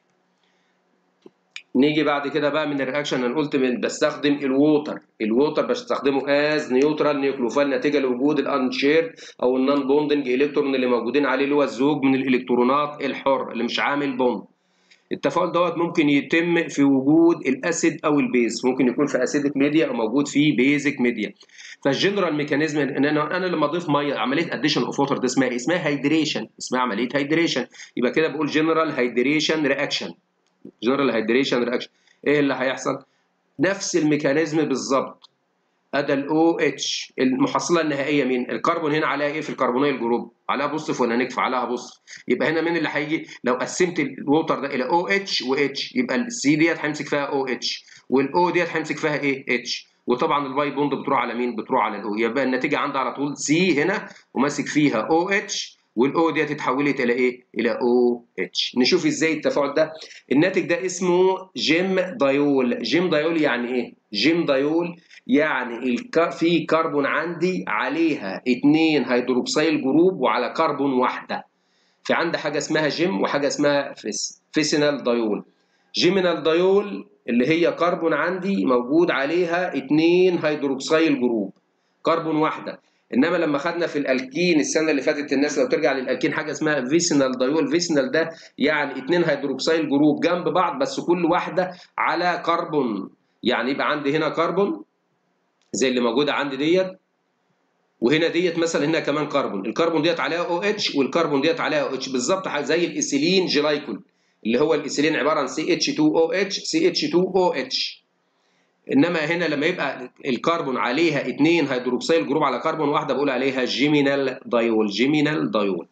نيجي بعد كده بقى من الرياكشن انا قلت من بستخدم الووتر الووتر بستخدمه از نيوترال نيوكلوفايل نتيجه لوجود الانشيرد او النون بوندنج الكترون اللي موجودين عليه اللي هو الزوج من الالكترونات الحر اللي مش عامل بوند التفاعل دوت ممكن يتم في وجود الاسيد او البيز ممكن يكون في اسيدك ميديا او موجود في بيزك ميديا فالجنرال ميكانيزم ان انا انا لما اضيف ميه عمليه اديشن اوف ووتر ده اسمها ايه؟ اسمها هيدريشن اسمها عمليه هيدريشن يبقى كده بقول جنرال هيدريشن رياكشن جنرال هيدريشن رياكشن ايه اللي هيحصل نفس الميكانيزم بالظبط ادى الاو اتش المحصله النهائيه مين الكربون هنا عليها ايه في الكربونيل جروب عليها بوزيتيف ولا نيجاتيف عليها بوزيتيف يبقى هنا مين اللي هيجي لو قسمت الووتر ده الى او اتش واتش يبقى السي ديت هيمسك فيها او اتش والاو ديت هيمسك فيها ايه اتش وطبعا الباي بوند بتروح على مين بتروح على الاو يبقى النتيجه عندي على طول سي هنا وماسك فيها او اتش والاو ديت اتحولت الى ايه؟ الى او اتش. نشوف ازاي التفاعل ده. الناتج ده اسمه جيم دايول، جيم دايول يعني ايه؟ جيم دايول يعني الك... في كربون عندي عليها اثنين هيدروكسيل جروب وعلى كربون واحده. في عندي حاجه اسمها جيم وحاجه اسمها فيس فيسينال دايول. جيمينال دايول اللي هي كربون عندي موجود عليها اثنين هيدروكسيل جروب. كربون واحده. انما لما خدنا في الالكين السنه اللي فاتت الناس لو ترجع للالكين حاجه اسمها فيسينال دايول فيسينال ده يعني اثنين هيدروكسيل جروب جنب بعض بس كل واحده على كربون يعني يبقى عندي هنا كربون زي اللي موجوده عندي ديت وهنا ديت مثلا هنا كمان كربون الكربون ديت عليها او اتش والكربون ديت عليها او اتش بالظبط زي الايثيلين جلايكول اللي هو الايثيلين عباره عن سي اتش 2 او اتش سي اتش 2 او اتش انما هنا لما يبقى الكربون عليها اثنين هيدروكسيل جروب على كربون واحده بقول عليها جيمينال دايول جيمينال دايول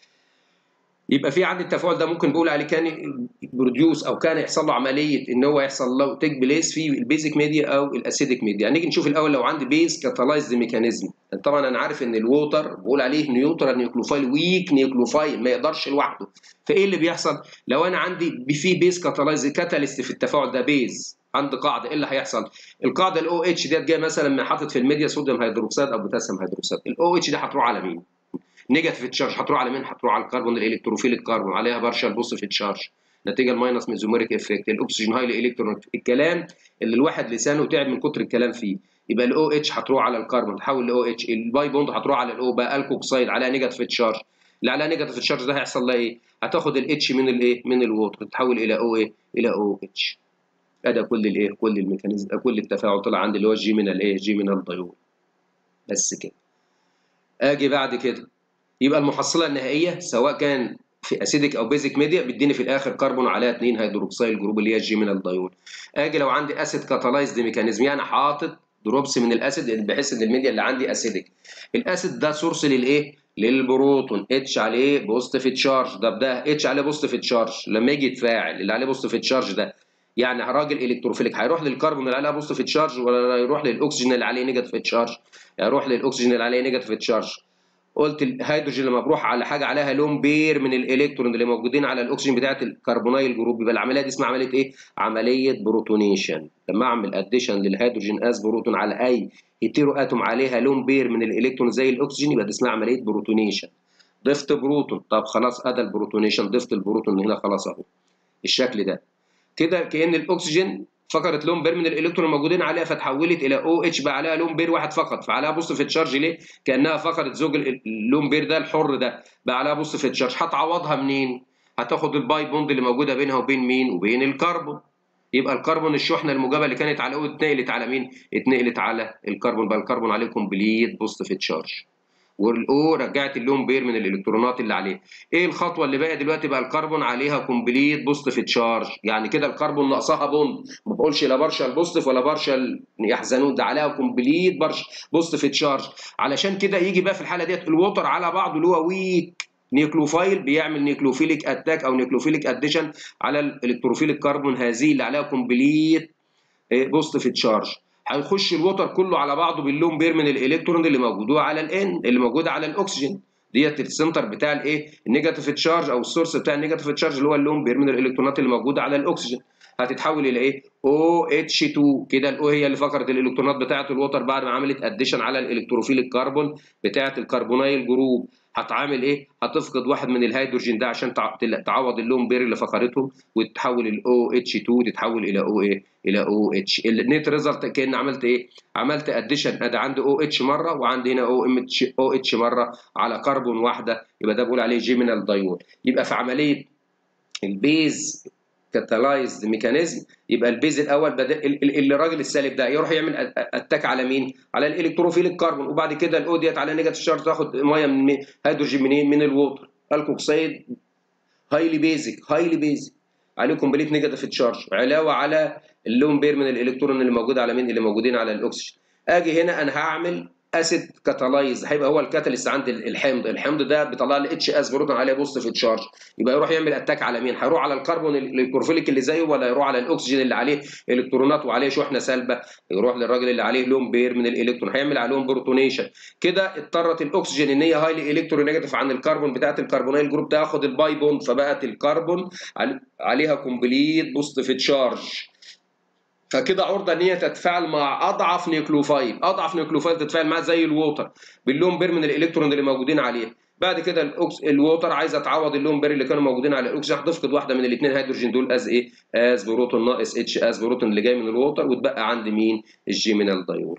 يبقى في عندي التفاعل ده ممكن بقول عليه كان بروديوس او كان يحصل له عمليه ان هو يحصل له تيك بليس في البيزك ميديا او الاسيدك ميديا هنيجي نشوف الاول لو عندي بيز كاتالايزد ميكانيزم طبعا انا عارف ان الووتر بقول عليه نيوترال نيوكلوفايل ويك نيوكلوفايل ما يقدرش لوحده فايه اللي بيحصل لو انا عندي في بيز كاتالايزد كاتاليست في التفاعل ده بيز عند قاعده ايه اللي هيحصل؟ القاعده الاو اتش ديت جايه مثلا من حاطط في الميديا صوديوم هيدروكسيد او بوتاسيوم هيدروكسيد، الاو اتش دي هتروح على مين؟ نيجاتيف تشارج هتروح على مين؟ هتروح على الكربون الالكتروفيل الكربون عليها بارشال بوزيتيف تشارج نتيجه الماينس ميزوميريك افكت الاكسجين هايلي الكترون الكلام اللي الواحد لسانه تعب من كتر الكلام فيه يبقى الاو اتش هتروح على الكربون تحول لاو اتش الباي بوند هتروح على الاو بقى الكوكسايد عليها نيجاتيف تشارج اللي عليها نيجاتيف تشارج ده هيحصل لها ايه؟ هتاخد الاتش من الايه؟ من الووتر تتحول الى او ايه؟ الى او اتش ادي كل الايه كل الميكانيزم كل التفاعل طلع عندي اللي هو الجيمينال ايه جيمينال دايول بس كده اجي بعد كده يبقى المحصله النهائيه سواء كان في اسيدك او بيزك ميديا بيديني في الاخر كربون عليها اثنين هيدروكسيل جروب اللي هي الجيمينال دايول اجي لو عندي اسيد كاتالايزد ميكانيزم يعني حاطط دروبس من الاسيد بحيث ان الميديا اللي عندي اسيدك الاسيد ده سورس للايه للبروتون اتش عليه بوزيتيف تشارج ده ده اتش عليه بوزيتيف تشارج لما يجي يتفاعل اللي عليه بوزيتيف تشارج ده يعني راجل الكتروفيليك هيروح للكربون اللي عليه بوزيتيف تشارج ولا يروح للاكسجين اللي عليه نيجاتيف تشارج يروح للاكسجين اللي عليه نيجاتيف تشارج قلت الهيدروجين لما بروح على حاجه عليها لون بير من الالكترون اللي موجودين على الاكسجين بتاعه الكربونايل جروب يبقى العمليه دي اسمها عمليه ايه عمليه بروتونيشن لما اعمل اديشن للهيدروجين از بروتون على اي هيتيرو اتوم عليها لون بير من الالكترون زي الاكسجين يبقى دي اسمها عمليه بروتونيشن ضفت بروتون طب خلاص ادى البروتونيشن ضفت البروتون هنا خلاص اهو الشكل ده كده كان الاكسجين فقدت لون بير من الالكترون الموجودين عليها فتحولت الى او اتش بقى عليها لون بير واحد فقط فعليها بوزيتيف تشارج ليه؟ كانها فقدت زوج اللون بير ده الحر ده بقى عليها بوزيتيف تشارج هتعوضها منين؟ هتاخد الباي بوند اللي موجوده بينها وبين مين؟ وبين الكربون يبقى الكربون الشحنه الموجبه اللي كانت على او اتنقلت على مين؟ اتنقلت على الكربون بقى الكربون عليه كومبليت بوزيتيف تشارج والاو رجعت اللون بير من الالكترونات اللي عليه ايه الخطوه اللي باقيه دلوقتي بقى الكربون عليها كومبليت بوزيتيف تشارج يعني كده الكربون ناقصها بوند ما بقولش لا بارشال بوزيتيف ولا بارشال يحزنون ده عليها كومبليت بوزيتيف تشارج علشان كده يجي بقى في الحاله ديت الوتر على بعضه اللي هو ويك نيوكلوفايل بيعمل نيوكلوفيليك اتاك او نيوكلوفيليك اديشن على الالكتروفيل الكربون هذه اللي عليها كومبليت بوزيتيف تشارج هيخش الوتر كله على بعضه باللون بير من الالكترون اللي موجوده على الان اللي موجوده على الاكسجين ديت السنتر بتاع الايه النيجاتيف تشارج او السورس بتاع النيجاتيف تشارج اللي هو اللون بير من الالكترونات اللي موجوده على الاكسجين هتتحول الى ايه او اتش 2 كده الاو هي اللي فقدت الالكترونات بتاعه الوتر بعد ما عملت اديشن على الالكتروفيل الكربون بتاعه الكربونايل جروب هتعامل ايه هتفقد واحد من الهيدروجين ده عشان تعوض اللون بير اللي فقدتهم وتتحول الاو اتش 2 تتحول الى او ايه الى او اتش النت ريزلت كان عملت ايه عملت اديشن ادي عندي او اتش مره وعندي هنا او ام اتش او اتش مره على كربون واحده يبقى ده بقول عليه جيمينال دايون يبقى في عمليه البيز كاتالايزد ميكانيزم يبقى البيز الاول بدا الراجل السالب ده يروح يعمل اتاك على مين؟ على الالكتروفيل الكربون وبعد كده الاو ديت على نيجاتيف شارج تاخد ميه من هيدروجين منين؟ من الووتر الكوكسيد هايلي بيزك هايلي بيزك عليه كومبليت نيجاتيف تشارج علاوه على اللون بير من الالكترون اللي موجود على مين؟ اللي موجودين على الاكسجين اجي هنا انا هعمل اسيد كاتالايز هيبقى هو الكاتاليست عند الحمض الحمض ده بيطلع لي اتش اس بروتون عليه بوزيتيف تشارج يبقى يروح يعمل اتاك على مين هيروح على الكربون الكورفيليك اللي زيه ولا يروح على الاكسجين اللي عليه الكترونات وعليه شحنه سالبه يروح للراجل اللي عليه لون بير من الالكترون هيعمل عليهم بروتونيشن كده اضطرت الاكسجين ان هي هايلي الكترونيجاتيف عن الكربون بتاعه الكربونيل جروب تاخد الباي بوند فبقت الكربون عليها كومبليت بوزيتيف تشارج فكده عرضه ان هي تتفاعل مع اضعف نيوكلوفايل اضعف نيوكلوفايل تتفاعل معاه زي الووتر باللون بير من الالكترون اللي موجودين عليه بعد كده الأكس... الووتر عايزه تعوض اللون بير اللي كانوا موجودين على الاكسجين هتفقد واحده من الاثنين هيدروجين دول از ايه از بروتون ناقص اتش از بروتون اللي جاي من الووتر وتبقى عندي مين الجيمينال دايون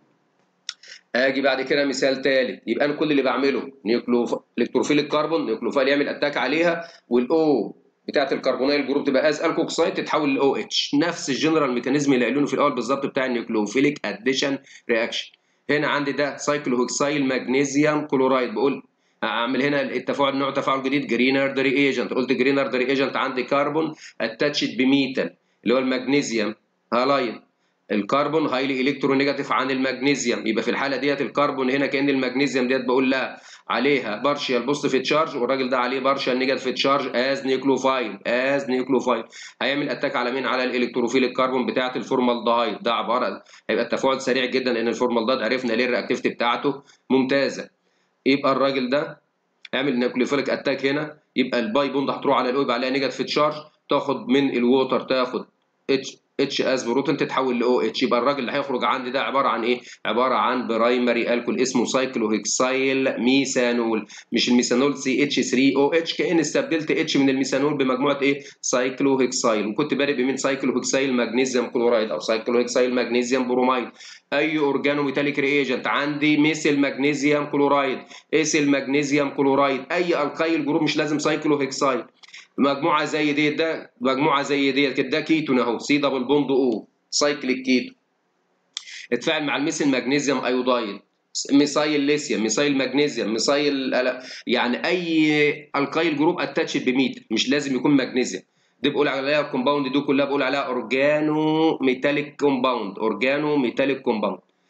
اجي بعد كده مثال ثالث يبقى انا كل اللي بعمله نيوكلوف الكتروفيل الكربون نيوكلوفايل يعمل اتاك عليها والاو بتاعت الكربونيل جروب تبقى از الكوكسايد تتحول لاو اتش نفس الجنرال ميكانيزم اللي قالونه في الاول بالظبط بتاع النيوكليوفيليك اديشن رياكشن هنا عندي ده سايكلوهكسايل مغنيسيوم كلورايد بقول اعمل هنا التفاعل نوع تفاعل جديد جرينر ايجنت قلت جرينر ايجنت عندي كربون اتاتشد بميتال اللي هو المغنيسيوم هالايد الكربون هايلي الكترونيجاتيف عن المغنيسيوم يبقى في الحاله ديت الكربون هنا كان المغنيسيوم ديت بقول لها عليها بارشال بوزيتيف تشارج والراجل ده عليه بارشال نيجاتيف تشارج از نيوكلوفايل از نيوكلوفايل هيعمل اتاك على مين على الالكتروفيل الكربون بتاعه الفورمالدهايد ده عباره هيبقى التفاعل سريع جدا لان الفورمالدهايد عرفنا ليه الرياكتيفيتي بتاعته ممتازه يبقى الراجل ده اعمل نيوكليوفيليك اتاك هنا يبقى الباي بوند هتروح على الاو يبقى عليها نيجاتيف تشارج تاخد من الووتر تاخد اتش اتش اس بروتون تتحول لاو اتش يبقى الراجل اللي هيخرج عندي ده عباره عن ايه؟ عباره عن برايمري الكول اسمه سايكلوهكسايل ميثانول مش الميثانول سي اتش 3 او اتش كان استبدلت اتش من الميثانول بمجموعه ايه؟ سايكلوهكسايل وكنت بادئ بمين سايكلوهكسايل مغنيسيوم كلورايد او سايكلوهكسايل مغنيسيوم برومايد اي اورجانو ميتاليك ريجنت عندي ميثيل مغنيسيوم كلورايد ايثيل مغنيسيوم كلورايد اي القايل جروب مش لازم سايكلوهكسايل مجموعه زي ديت ده مجموعه زي ديت كده ده كيتون اهو سي دبل بوند او سايكليك كيتو اتفاعل مع الميثيل مغنيسيوم ايودايد ميثايل ليثيوم ميثايل مغنيسيوم ميثايل يعني اي القايل جروب اتاتشد بميتال مش لازم يكون مغنيسيوم دي بقول عليها الكومباوند دي كلها بقول عليها اورجانو ميتاليك كومباوند اورجانو ميتاليك كومباوند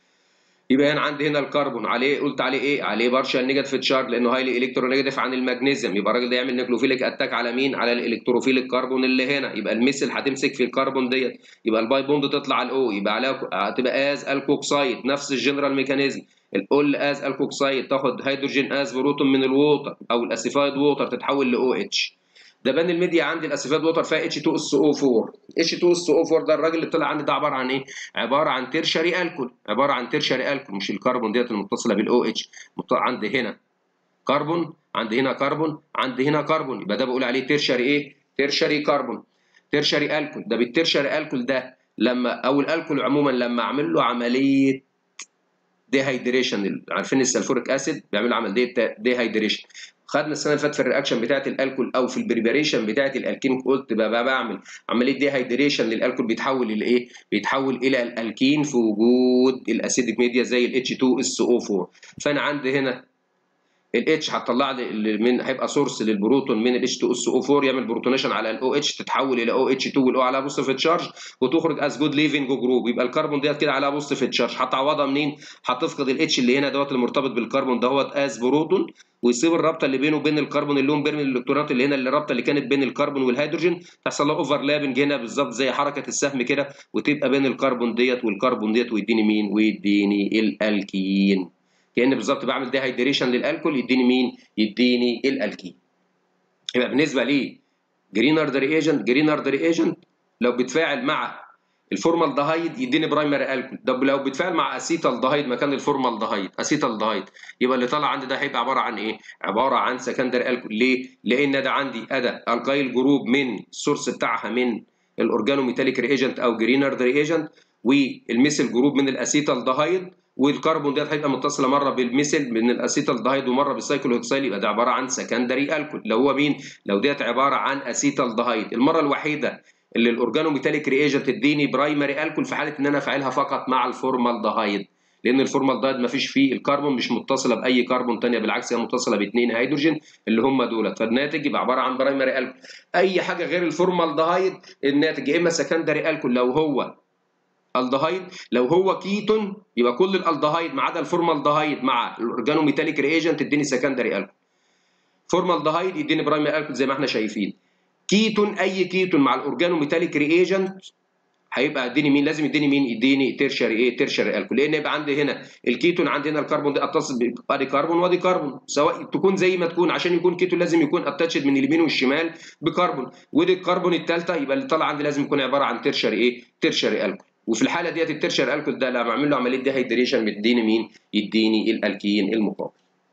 يبقى انا عندي هنا الكربون عليه قلت عليه ايه؟ عليه بارشال نيجاتيف تشارج لانه هايلي الكترونيجاتيف عن المغنيسيوم يبقى الراجل ده يعمل نيكلوفيليك اتاك على مين؟ على الالكتروفيل الكربون اللي هنا يبقى المثل هتمسك في الكربون ديت يبقى الباي بوند تطلع على الاو يبقى عليها هتبقى از الكوكسايد نفس الجنرال ميكانيزم الاول از الكوكسايد تاخد هيدروجين از بروتون من الووتر او الاسيفايد ووتر تتحول لاو اتش ده بان الميديا عندي الاسيفات ووتر فيها اتش 2 اس او 4 اتش 2 اس او 4 ده الراجل اللي طلع عندي ده عباره عن ايه عباره عن تيرشري الكول عباره عن تيرشري الكول مش الكربون ديت المتصله بالاو اتش عندي هنا كربون عندي هنا كربون عندي هنا كربون يبقى ده بقول عليه تيرشري ايه تيرشري كربون تيرشري الكول ده بالتيرشري الكول ده لما او الالكول عموما لما اعمل له عمليه ديهايدريشن عارفين السلفوريك اسيد بيعمل عمليه ديهايدريشن خدنا السنه اللي فاتت في الرياكشن بتاعه الالكول او في البريباريشن بتاعه الالكين قلت بقى بعمل عمليه دي هيدريشن للالكول بيتحول لايه؟ بيتحول الى الالكين في وجود الاسيديك ميديا زي الاتش 2 اس او 4 فانا عندي هنا الاتش هتطلع لي من هيبقى سورس للبروتون من الاتش 2 اس او 4 يعمل بروتونيشن على الاو اتش تتحول الى او اتش 2 والاو عليها بوزيتيف تشارج وتخرج از جود ليفنج جروب يبقى الكربون ديت كده عليها بوزيتيف تشارج هتعوضها منين؟ هتفقد الاتش اللي هنا دوت المرتبط بالكربون دوت از بروتون ويسيب الرابطه اللي بينه وبين الكربون اللي هو بين الالكترونات اللي هنا اللي الرابطه اللي كانت بين الكربون والهيدروجين تحصل لها اوفرلابنج هنا بالظبط زي حركه السهم كده وتبقى بين الكربون ديت والكربون ديت ويديني مين؟ ويديني الالكين كان بالظبط بعمل ديهايدريشن للالكول يديني مين؟ يديني الالكين. يبقى بالنسبه لي جرينارد رياجنت جرينارد رياجنت لو بيتفاعل مع الفورمالدهايد يديني برايمري الكول طب لو بيتفاعل مع اسيتالدهايد مكان الفورمالدهايد اسيتالدهايد يبقى اللي طالع عندي ده هيبقى عباره عن ايه عباره عن سكندري الكول ليه لان ده عندي ادى الكايل جروب من السورس بتاعها من الاورجانوميتاليك رياجنت او جرينارد رياجنت والميثيل جروب من الاسيتالدهايد والكربون ديت هيبقى متصله مره بالميثيل من الاسيتالدهايد ومره بالسايكلوهكسيل يبقى ده عباره عن سكندري الكول لو هو مين لو ديت عباره عن اسيتالدهايد المره الوحيده اللي الاورجانوميتاليك رياجنت تديني برايمري الكول في حاله ان انا فاعلها فقط مع الفورمالدهايد لان الفورمالدهايد ما فيش فيه الكربون مش متصله باي كربون ثانيه بالعكس هي متصله باثنين هيدروجين اللي هم دولت فالناتج يبقى عباره عن برايمري الكول اي حاجه غير الفورمالدهايد الناتج يا اما سكندري الكول لو هو الدهايد لو هو كيتون يبقى كل الالدهايد ما عدا الفورمالدهايد مع الاورجانوميتاليك رياجنت تديني سكندري الكول فورمالدهايد يديني برايمري الكول زي ما احنا شايفين كيتون اي كيتون مع الاورجانوميتاليك رياجنت هيبقى اديني مين لازم يديني مين يديني تيرشري ايه تيرشري الكول لان يبقى عندي هنا الكيتون عندي هنا الكربون ده اتصل ادي كربون وادي كربون سواء تكون زي ما تكون عشان يكون كيتون لازم يكون اتاتشد من اليمين والشمال بكربون ودي الكربون الثالثه يبقى اللي طالع عندي لازم يكون عباره عن تيرشري ايه تيرشري الكول وفي الحاله ديت الترشر الكول ده لما اعمل له عمليه ديهايدريشن بيديني مين؟ يديني الالكين المقابل.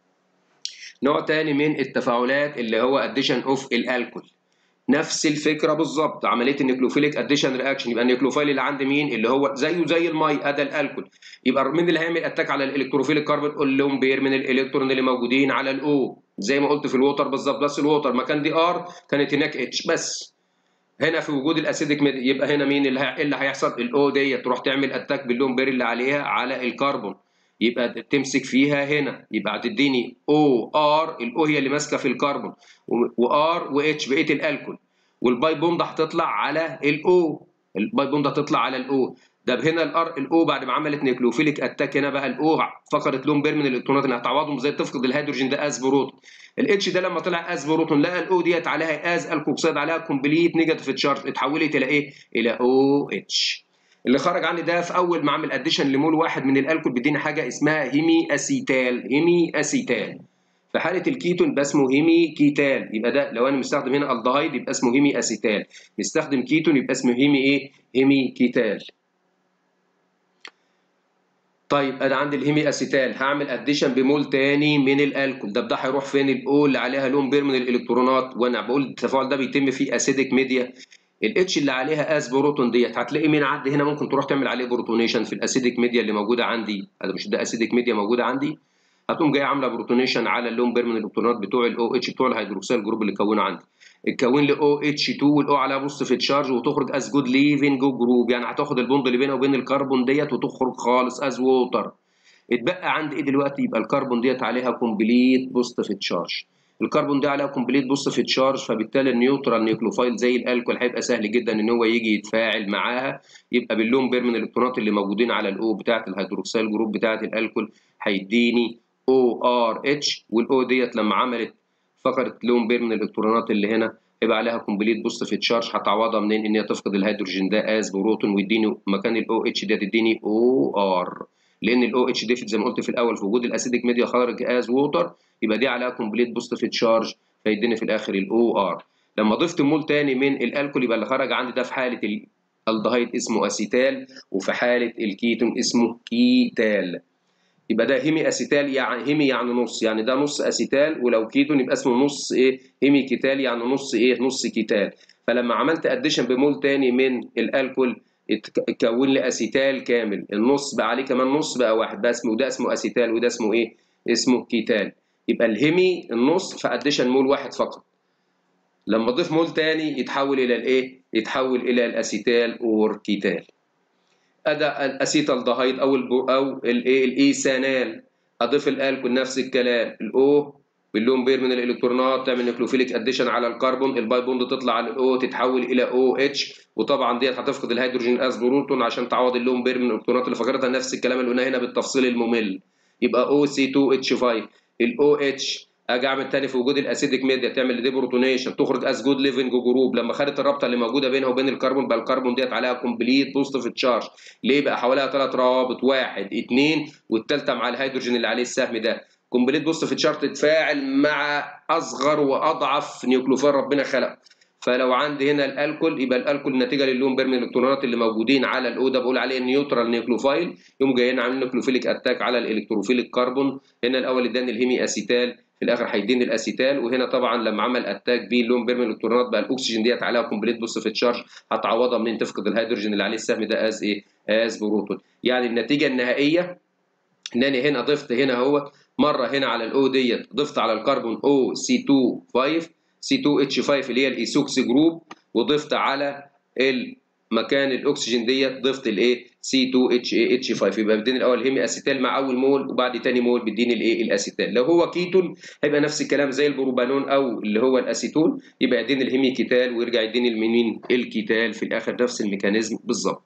نوع تاني من التفاعلات اللي هو اديشن اوف الالكول. نفس الفكره بالظبط عمليه النيكلوفيليك اديشن رياكشن يبقى النيكلوفايل اللي عند مين اللي هو زيه زي المي ادى الالكول يبقى مين اللي هيعمل اتاك على الالكتروفيل كاربون قول لهم بير من الالكترون اللي موجودين على الاو زي ما قلت في الووتر بالظبط بس الووتر مكان دي ار كانت هناك اتش بس هنا في وجود الاسيديك يبقى هنا مين اللي, اللي هيحصل الاو ديت تروح تعمل اتاك باللون بير اللي عليها على الكربون يبقى تمسك فيها هنا يبقى هتديني او ار الاو هي اللي ماسكه في الكربون وار واتش بقيه الالكول والباي بوند هتطلع على الاو الباي بوند هتطلع على الاو ده هنا الار الاو بعد ما عملت نيكلوفيليك اتاك هنا بقى الاو فقدت لون بير من الالكترونات اللي هتعوضهم زي تفقد الهيدروجين ده از بروتون الاتش ده لما طلع از بروتون لقى الاو ديت عليها از الكوكسيد عليها كومبليت نيجاتيف تشارج اتحولت الى ايه؟ الى او اتش اللي خرج عندي ده في اول ما اعمل اديشن لمول واحد من الالكول بيديني حاجه اسمها هيمي اسيتال هيمي اسيتال في حاله الكيتون يبقى اسمه هيمي كيتال يبقى ده لو انا مستخدم هنا الدهايد يبقى اسمه هيمي اسيتال مستخدم كيتون يبقى اسمه هيمي ايه؟ هيمي كيتال طيب انا عندي الهيمي اسيتال هعمل اديشن بمول تاني من الالكول ده ده هيروح فين الاو اللي عليها لون بير من الالكترونات وانا بقول التفاعل ده بيتم فيه اسيديك ميديا الاتش اللي عليها از بروتون ديت هتلاقي مين عندي هنا ممكن تروح تعمل عليه بروتونيشن في الاسيديك ميديا اللي موجوده عندي هذا مش ده اسيديك ميديا موجوده عندي هتقوم جايه عامله بروتونيشن على اللون بير من الالكترونات بتوع الاو اتش بتوع الهيدروكسيل جروب اللي كونه عندي اتكون لي او اتش 2 والاو عليها بوزيتيف تشارج وتخرج از جود ليفنج جروب يعني هتاخد البوند اللي بينها وبين الكربون ديت وتخرج خالص از ووتر اتبقى عندي ايه دلوقتي يبقى الكربون ديت عليها كومبليت بوزيتيف تشارج الكربون ده عليها كومبليت بوزيتيف تشارج فبالتالي النيوترال نيوكلوفايل زي الالكول هيبقى سهل جدا ان هو يجي يتفاعل معاها يبقى باللون بير من الالكترونات اللي موجودين على الاو بتاعه الهيدروكسيل جروب بتاعه الالكول هيديني او ار اتش والاو ديت لما عملت فقدت لون بير من الالكترونات اللي هنا يبقى عليها كومبليت بوزيتيف تشارج هتعوضها منين ان هي تفقد الهيدروجين ده از بروتون ويديني مكان الاو اتش ده تديني او ار لان الاو اتش ديفيد زي ما قلت في الاول في وجود الاسيديك ميديا خارج از ووتر يبقى دي عليها كومبليت بوزيتيف تشارج فيديني في الاخر الاو ار لما ضفت مول تاني من الالكول يبقى اللي خرج عندي ده في حاله الالدهيد اسمه اسيتال وفي حاله الكيتون اسمه كيتال يبقى ده هيمي اسيتال يعني هيمي يعني نص يعني ده نص اسيتال ولو كيتون يبقى اسمه نص ايه هيمي كيتال يعني نص ايه نص كيتال فلما عملت اديشن بمول تاني من الالكول اتكون لي اسيتال كامل النص بقى عليه كمان نص بقى واحد ده اسمه وده اسمه اسيتال وده اسمه ايه اسمه كيتال يبقى الهيمي النص فاديشن مول واحد فقط لما اضيف مول تاني يتحول الى الايه يتحول الى الاسيتال اور كيتال ادى الاسيتالدهيد او البو او الايه الايثانال اضيف الالكول نفس الكلام الاو باللون بير من الالكترونات تعمل نيكلوفيليك اديشن على الكربون الباي بوند تطلع على الاو تتحول الى او اتش وطبعا ديت هتفقد الهيدروجين از بروتون عشان تعوض اللون بير من الالكترونات اللي فكرتها نفس الكلام اللي قلناه هنا بالتفصيل الممل يبقى او سي 2 اتش 5 الاو اتش اجي اعمل تاني في وجود الاسيديك ميديا تعمل ديبروتونيشن تخرج از جود ليفنج جروب لما خدت الرابطه اللي موجوده بينها وبين الكربون بقى الكربون ديت عليها كومبليت بوزيتيف تشارج ليه بقى حواليها ثلاث روابط واحد اثنين والثالثه مع الهيدروجين اللي عليه السهم ده كومبليت بوزيتيف تشارج تتفاعل مع اصغر واضعف نيوكلوفيل ربنا خلقه فلو عندي هنا الالكول يبقى الالكول نتيجه للون بير من الالكترونات اللي موجودين على الاو ده بقول عليه نيوترال نيوكلوفايل يقوم جايين عاملين نيوكلوفيليك اتاك على الالكتروفيليك كربون هنا الاول اداني الهيمي اسيتال في الاخر هيديني الاسيتال وهنا طبعا لما عمل اتاك بيه اللون بير من الالكترونات بقى الاكسجين ديت عليها كومبليت بوزيتيف تشارج هتعوضها منين تفقد الهيدروجين اللي عليه السهم ده از ايه از بروتون يعني النتيجه النهائيه ان انا هنا ضفت هنا اهو مره هنا على الاو ديت ضفت على الكربون او سي 2 5 سي 2 اتش 5 اللي هي الايسوكس جروب وضفت على مكان الاكسجين ديت ضفت الايه سي 2 اتش اي اتش 5 يبقى بديني الاول هيمي اسيتال مع اول مول وبعد تاني مول بيديني الايه الاسيتال لو هو كيتون هيبقى نفس الكلام زي البروبانون او اللي هو الاسيتون يبقى يديني الهيمي كيتال ويرجع يديني المنين الكيتال في الاخر نفس الميكانيزم بالظبط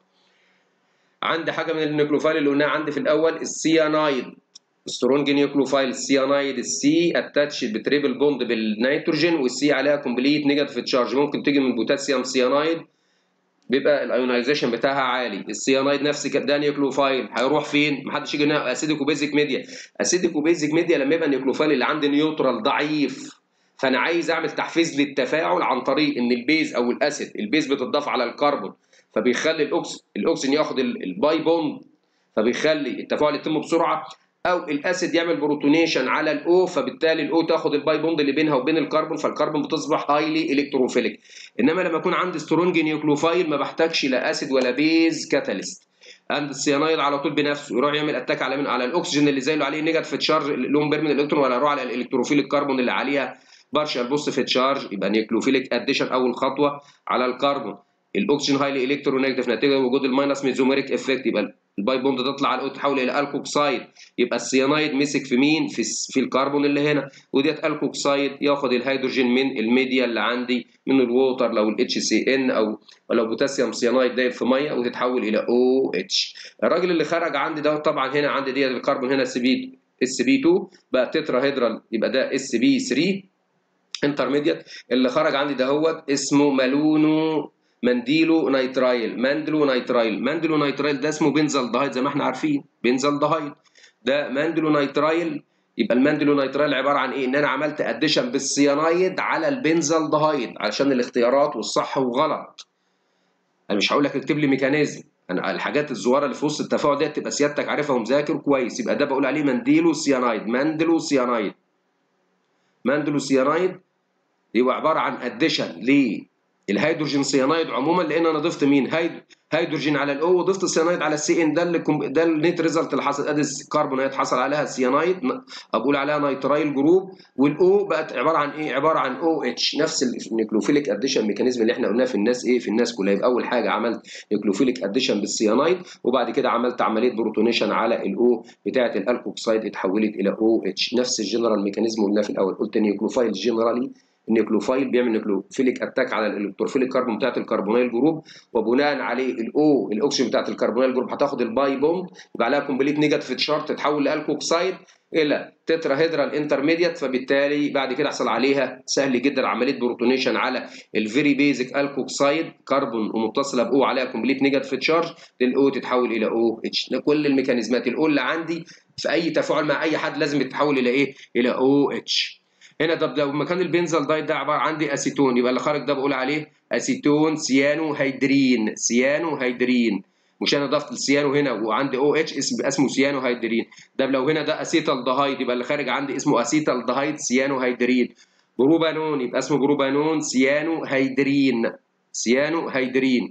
عندي حاجه من النيوكلوفايل اللي قلناها عندي في الاول السيانايد سترونج نيوكلوفايل السيانايد السي اتاتش بتريبل بوند بالنيتروجين والسي عليها كومبليت نيجاتيف تشارج ممكن تيجي من بوتاسيوم سيانايد بيبقى الايونايزيشن بتاعها عالي السيانايد نفس ده نيوكلوفايل هيروح فين محدش يجي هنا اسيديك وبيزك ميديا اسيديك وبيزك ميديا لما يبقى النيوكلوفايل اللي عندي نيوترال ضعيف فانا عايز اعمل تحفيز للتفاعل عن طريق ان البيز او الاسيد البيز بتضاف على الكربون فبيخلي الاكسجين الاكسجين ياخد الباي بوند فبيخلي التفاعل يتم بسرعه او الاسيد يعمل بروتونيشن على الاو فبالتالي الاو تاخد الباي بوند اللي بينها وبين الكربون فالكربون بتصبح هايلي الكتروفيليك انما لما يكون عندي سترونج نيوكلوفايل ما بحتاجش لا اسيد ولا بيز كاتاليست عند السيانايد على طول بنفسه يروح يعمل اتاك على من على الاكسجين اللي زي اللي عليه نيجاتيف تشارج لون بير من الالكترون ولا يروح على الالكتروفيل كربون اللي عليها بارشال بوزيتيف تشارج يبقى نيوكلوفيليك اديشن اول خطوه على الكربون الاكسجين هايلي الكترونيجاتيف نتيجه وجود الماينس ميزوميريك افكت يبقى الباي بوند تطلع على تحول الى الكوكسايد يبقى السيانايد مسك في مين في في الكربون اللي هنا وديت الكوكسايد ياخد الهيدروجين من الميديا اللي عندي من الووتر لو الاتش سي ان او لو بوتاسيوم سيانايد دايب في ميه وتتحول الى او اتش الراجل اللي خرج عندي ده طبعا هنا عندي ديت الكربون هنا سي بي اس بي 2 بقى تترا هيدرال يبقى ده اس بي 3 انترميديت اللي خرج عندي ده هو اسمه مالونو منديلو نيترايل ماندلو نيترايل ماندلو نيترايل ده اسمه بنزل دهايد زي ما احنا عارفين بنزل دهايد ده ماندلو نيترايل يبقى الماندلو نيترايل عباره عن ايه ان انا عملت اديشن بالسيانايد على البنزل دهايد علشان الاختيارات والصح وغلط انا مش هقول لك اكتب لي ميكانيزم انا الحاجات الصغيره اللي في وسط التفاعل ديت تبقى سيادتك عارفها ومذاكر كويس يبقى ده بقول عليه منديلو سيانايد ماندلو سيانايد ماندلو سيانايد يبقى عباره عن اديشن ل الهيدروجين سيانايد عموما لان انا ضفت مين هيد هيدروجين على الاو وضفت السيانايد على السي ان ده اللي كم... ده النيت ريزلت اللي حصل ادي الكربونات حصل عليها السيانايد اقول عليها نيترايل جروب والاو بقت عباره عن ايه عباره عن او اتش نفس النيكلوفيليك اديشن ميكانيزم اللي احنا قلناه في الناس ايه في الناس كلها يبقى اول حاجه عملت نيكلوفيليك اديشن بالسيانايد وبعد كده عملت عمليه بروتونيشن على الاو بتاعه الالكوكسايد اتحولت الى او اتش نفس الجنرال ميكانيزم قلناه في الاول قلت نيوكلوفايل جنرالي النيوكلوفايل بيعمل نيوكلوفيليك اتاك على الالكتروفيليك كاربون بتاعت الكربونيل جروب وبناء عليه الاو الاكسجين بتاعت الكربونيل جروب هتاخد الباي بوند يبقى عليها كومبليت نيجاتيف تشارت تتحول لالكوكسايد الى تترا هيدرال انترميديت فبالتالي بعد كده يحصل عليها سهل جدا عمليه بروتونيشن على الفيري بيزك الكوكسايد كربون ومتصله باو عليها كومبليت نيجاتيف تشارج للاو تتحول الى او اتش كل الميكانيزمات الاو اللي عندي في اي تفاعل مع اي حد لازم يتحول الى ايه؟ الى او اتش هنا طب لو مكان البنزل دايت ده عباره عندي اسيتون يبقى اللي خارج ده بقول عليه اسيتون سيانو هيدرين سيانو هيدرين مش انا ضفت السيانو هنا وعندي او اتش اسم اسمه سيانو هيدرين ده لو هنا ده اسيتال دهايد يبقى اللي خارج عندي اسمه اسيتال دهايد سيانو هيدرين بروبانون يبقى اسمه بروبانون سيانو هيدرين سيانو هيدرين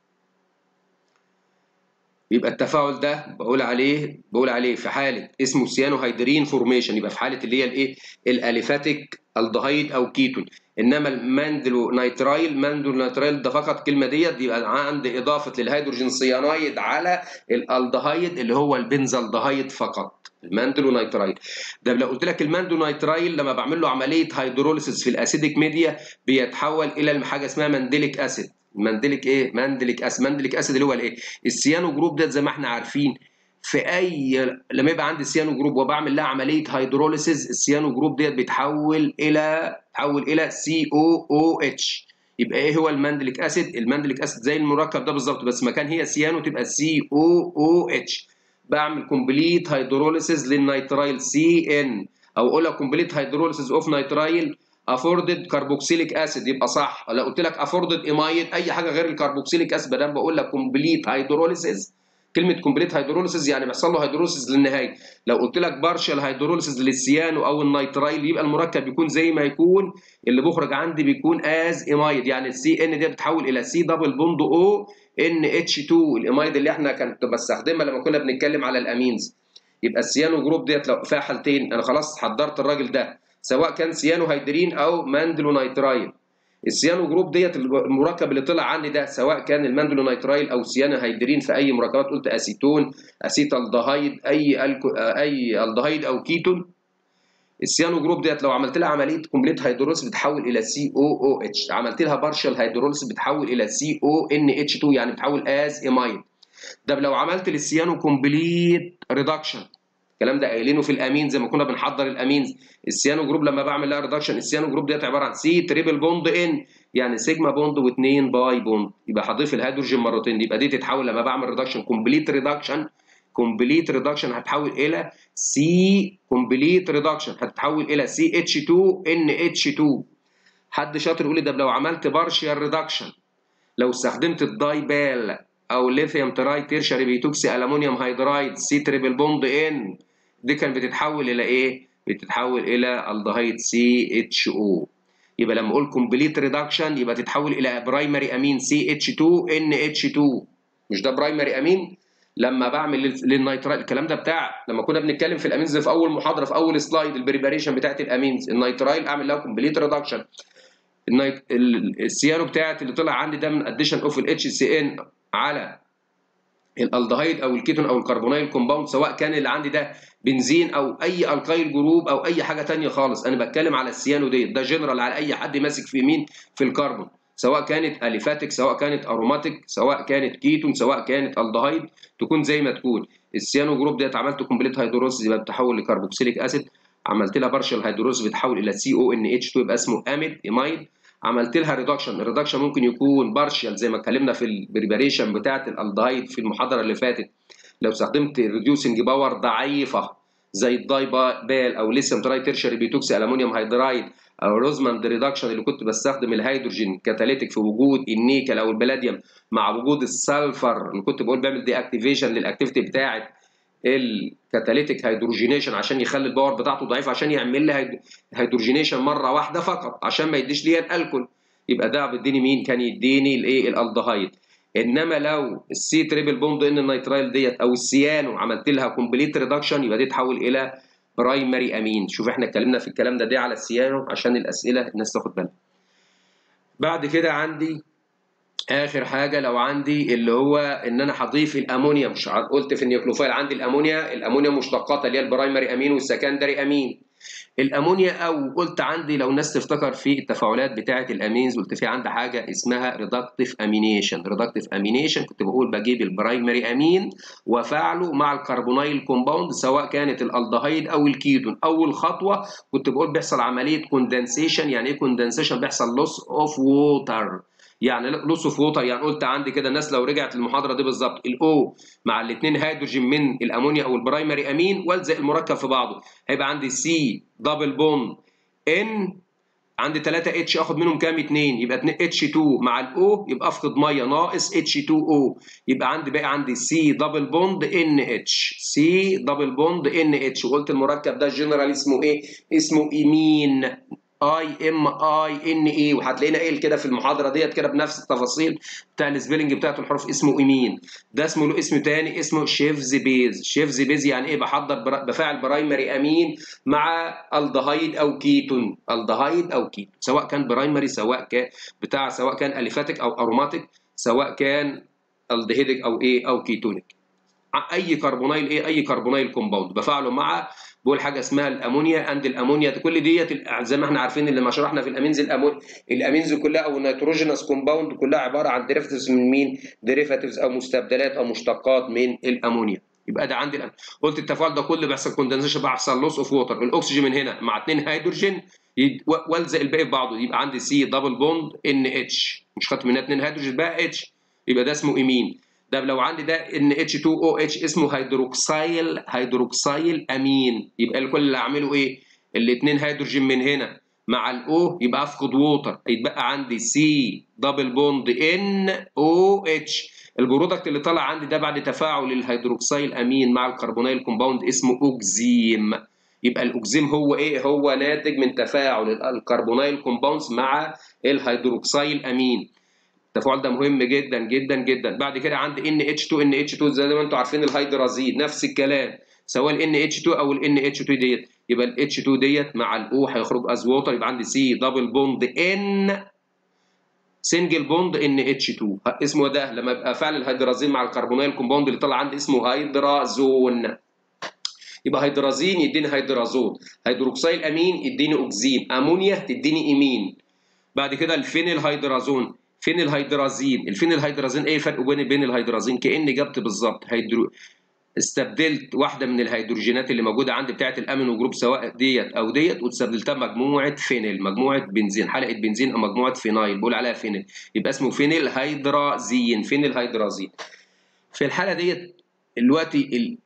يبقى التفاعل ده بقول عليه بقول عليه في حاله اسمه سيانو هيدرين فورميشن يبقى في حاله اللي هي الايه الاليفاتيك الدهايد او كيتون انما الماندلو نيترايل ماندلو نيترايل ده فقط الكلمه ديت يبقى عندي اضافه للهيدروجين سيانايد على الالدهايد اللي هو البنزل دهايد فقط الماندلو نيترايل ده لو قلت لك الماندلو نيترايل لما بعمل له عمليه هيدروليسيس في الاسيديك ميديا بيتحول الى حاجه اسمها مانديليك اسيد مانديليك ايه مانديليك اسيد مانديليك اسيد اللي هو الايه السيانو جروب ده زي ما احنا عارفين في اي لما يبقى عندي سيانو جروب وبعمل لها عمليه هيدروليسيس السيانو جروب ديت بيتحول الى تحول الى سي او او اتش يبقى ايه هو المانديليك اسيد المانديليك اسيد زي المركب ده بالظبط بس مكان هي سيانو تبقى سي او او اتش بعمل كومبليت هيدروليسيس للنيترايل سي ان او اقولها كومبليت هيدروليسيس اوف نيترايل افوردد كربوكسيليك اسيد يبقى صح لو قلت لك افوردد امايد اي حاجه غير الكربوكسيليك اسيد بدل بقول لك كومبليت هيدروليسيس كلمه كومبليت هيدروليسيس يعني بيحصل له هيدروليسيس للنهايه لو قلت لك بارشال هيدروليسيس للسيانو او النيترايل يبقى المركب بيكون زي ما يكون اللي بيخرج عندي بيكون از امايد يعني السي ان دي بتتحول الى سي دبل بوند او ان اتش 2 الامايد اللي احنا كنت بستخدمها لما كنا بنتكلم على الامينز يبقى السيانو جروب ديت لو فيها حالتين انا خلاص حضرت الراجل ده سواء كان سيانو هيدرين او ماندلو نيترايل السيانو جروب ديت المركب اللي طلع عندي ده سواء كان الماندلو نيترايل او سيانو هيدرين في اي مركبات قلت اسيتون اسيتالدهايد اي الكو اي الدهايد او كيتون السيانو جروب ديت لو عملت لها عمليه كومبليت هيدروليس بتحول الى سي او او اتش عملت لها بارشال هيدروليس بتحول الى سي او ان اتش 2 يعني بتحول از امايد ده لو عملت للسيانو كومبليت ريدكشن الكلام ده قايلينه في الامين زي ما كنا بنحضر الامينز السيانو جروب لما بعمل لها ريدكشن السيانو جروب ديت عباره عن سي تريبل بوند ان يعني سيجما بوند و2 باي بوند يبقى هضيف الهيدروجين مرتين يبقى دي تتحول لما بعمل ريدكشن كومبليت ريدكشن كومبليت ريدكشن هتحول الى سي كومبليت ريدكشن هتتحول الى سي اتش 2 ان اتش 2 حد شاطر يقول لي ده لو عملت بارشال ريدكشن لو استخدمت الداي بال او ليثيوم تراي تيرشري بيتوكسي الومنيوم هيدرايد سي تريبل بوند ان دي كانت بتتحول الى ايه بتتحول الى الدهايد سي اتش او يبقى لما اقول كومبليت ريدكشن يبقى تتحول الى برايمري امين سي اتش 2 ان اتش 2 مش ده برايمري امين لما بعمل للنيترايل الكلام ده بتاع لما كنا بنتكلم في الامينز في اول محاضره في اول سلايد البريباريشن بتاعت الامينز النيترايل اعمل لها كومبليت ريدكشن النيت السيانو بتاعت اللي طلع عندي ده من اديشن اوف الاتش سي ان على الالدهايد او الكيتون او الكربونايل كومباوند سواء كان اللي عندي ده بنزين او اي الكايل جروب او اي حاجه ثانيه خالص انا بتكلم على السيانو ديت ده جنرال على اي حد ماسك في مين في الكربون سواء كانت اليفاتيك سواء كانت اروماتيك سواء كانت كيتون سواء كانت الدهايد تكون زي ما تكون السيانو جروب ديت عملت كومبليت هيدروز يبقى بتحول لكربوكسيليك اسيد عملت لها بارشال هيدروز بتحول الى سي او ان اتش 2 يبقى اسمه اميد امايد عملت لها ريدكشن الريدكشن ممكن يكون بارشال زي ما اتكلمنا في البريباريشن بتاعه الالدهايد في المحاضره اللي فاتت لو استخدمت ريديوسنج باور ضعيفه زي الداي بال او ليثيوم تراي تيرشري بيتوكسي الومنيوم هيدرايد او روزماند ريدكشن اللي كنت بستخدم الهيدروجين كاتاليتيك في وجود النيكل او البلاديوم مع وجود السلفر اللي كنت بقول بيعمل دي اكتيفيشن للاكتيفيتي بتاعه الكاتاليتيك هيدروجينيشن عشان يخلي الباور بتاعته ضعيف عشان يعمل لي هيدروجينيشن مره واحده فقط عشان ما يديش ليا الالكول يبقى ده بيديني مين كان يديني الايه الالدهايد انما لو السي تريبل بوند ان النيترايل ديت او السيانو عملت لها كومبليت ريدكشن يبقى دي تحول الى برايمري امين شوف احنا اتكلمنا في الكلام ده دي على السيانو عشان الاسئله الناس تاخد بالها بعد كده عندي اخر حاجه لو عندي اللي هو ان انا هضيف الامونيا مش قلت في النيوكلوفايل عندي الامونيا الامونيا مشتقاتها اللي هي البرايمري امين والسكندري امين الامونيا او قلت عندي لو الناس تفتكر في التفاعلات بتاعه الامينز قلت في عندي حاجه اسمها ريدكتيف امينيشن ريدكتيف امينيشن كنت بقول بجيب البرايمري امين وافعله مع الكربونايل كومباوند سواء كانت الالدهيد او الكيتون اول خطوه كنت بقول بيحصل عمليه كوندنسيشن يعني ايه كوندنسيشن بيحصل لوس اوف ووتر يعني لوس اوف ووتر يعني قلت عندي كده الناس لو رجعت المحاضره دي بالظبط الاو مع الاثنين هيدروجين من الامونيا او البرايمري امين والزق المركب في بعضه هيبقى عندي سي دبل بوند ان عندي 3 اتش اخد منهم كام 2 يبقى 2 اتش 2 مع الاو يبقى افقد ميه ناقص اتش 2 او يبقى عندي باقي عندي سي دبل بوند ان اتش سي دبل بوند ان اتش وقلت المركب ده جنرال اسمه ايه اسمه ايمين اي ام اي ان اي وهتلاقينا قايل كده في المحاضره ديت كده بنفس التفاصيل بتاع السبيلنج بتاعت الحروف اسمه ايمين ده اسمه له اسم تاني اسمه شيفز بيز شيفز بيز يعني ايه بحضر برا بفاعل برايمري امين مع الدهايد او كيتون الدهايد او كيتون سواء كان برايمري سواء كان بتاع سواء كان اليفاتيك او اروماتيك سواء كان الدهيدك او ايه او كيتونيك اي كربونايل ايه اي كربونايل كومباوند بفعله مع بقول حاجه اسمها الامونيا اند الامونيا كل ديت زي ما احنا عارفين اللي ما شرحنا في الامينز الامون الامينز كلها او النيتروجينوس كومباوند كلها عباره عن ديريفاتيفز من مين؟ ديريفاتيفز او مستبدلات او مشتقات من الامونيا يبقى ده عندي الأمن. قلت التفاعل ده كله بيحصل كوندنسيشن بيحصل لوس اوف ووتر الاكسجين من هنا مع اثنين هيدروجين والزق الباقي في بعضه يبقى عندي سي دبل بوند ان اتش مش خدت منها اثنين هيدروجين بقى اتش يبقى ده اسمه ايمين ده لو عندي ده ان اتش 2 او اتش اسمه هيدروكسيل هيدروكسيل امين يبقى كل اللي اعمله ايه الاثنين هيدروجين من هنا مع الاو يبقى افقد ووتر يتبقى عندي سي دبل بوند ان او اتش البرودكت اللي طلع عندي ده بعد تفاعل الهيدروكسيل امين مع الكربونيل كومباوند اسمه اوكزيم يبقى الاوكزيم هو ايه هو ناتج من تفاعل الكربونيل كومباوندز مع الهيدروكسيل امين التفاعل ده مهم جدا جدا جدا بعد كده عندي ان اتش 2 ان اتش 2 زي ما انتم عارفين الهيدرازين نفس الكلام سواء ال ان اتش 2 او ال ان اتش 2 ديت يبقى ال اتش 2 ديت مع الاو هيخرج از ووتر يبقى عندي سي دبل بوند ان سنجل بوند ان اتش 2 اسمه ده لما يبقى فعل الهيدرازين مع الكربونيل كومباوند اللي طلع عندي اسمه هيدرازون يبقى هيدرازين يديني هيدرازون هيدروكسيل امين يديني اوكزيم امونيا تديني ايمين بعد كده الفينيل هيدرازون فين الهيدرازين الفين الهيدرازين ايه الفرق بين بين الهيدرازين كاني جبت بالظبط هيدرو استبدلت واحده من الهيدروجينات اللي موجوده عندي بتاعه الامينو جروب سواء ديت او ديت واستبدلتها مجموعه فينيل مجموعه بنزين حلقه بنزين او مجموعه فينايل بقول عليها فينيل يبقى اسمه فينيل هيدرازين فينيل هيدرازين في الحاله ديت دلوقتي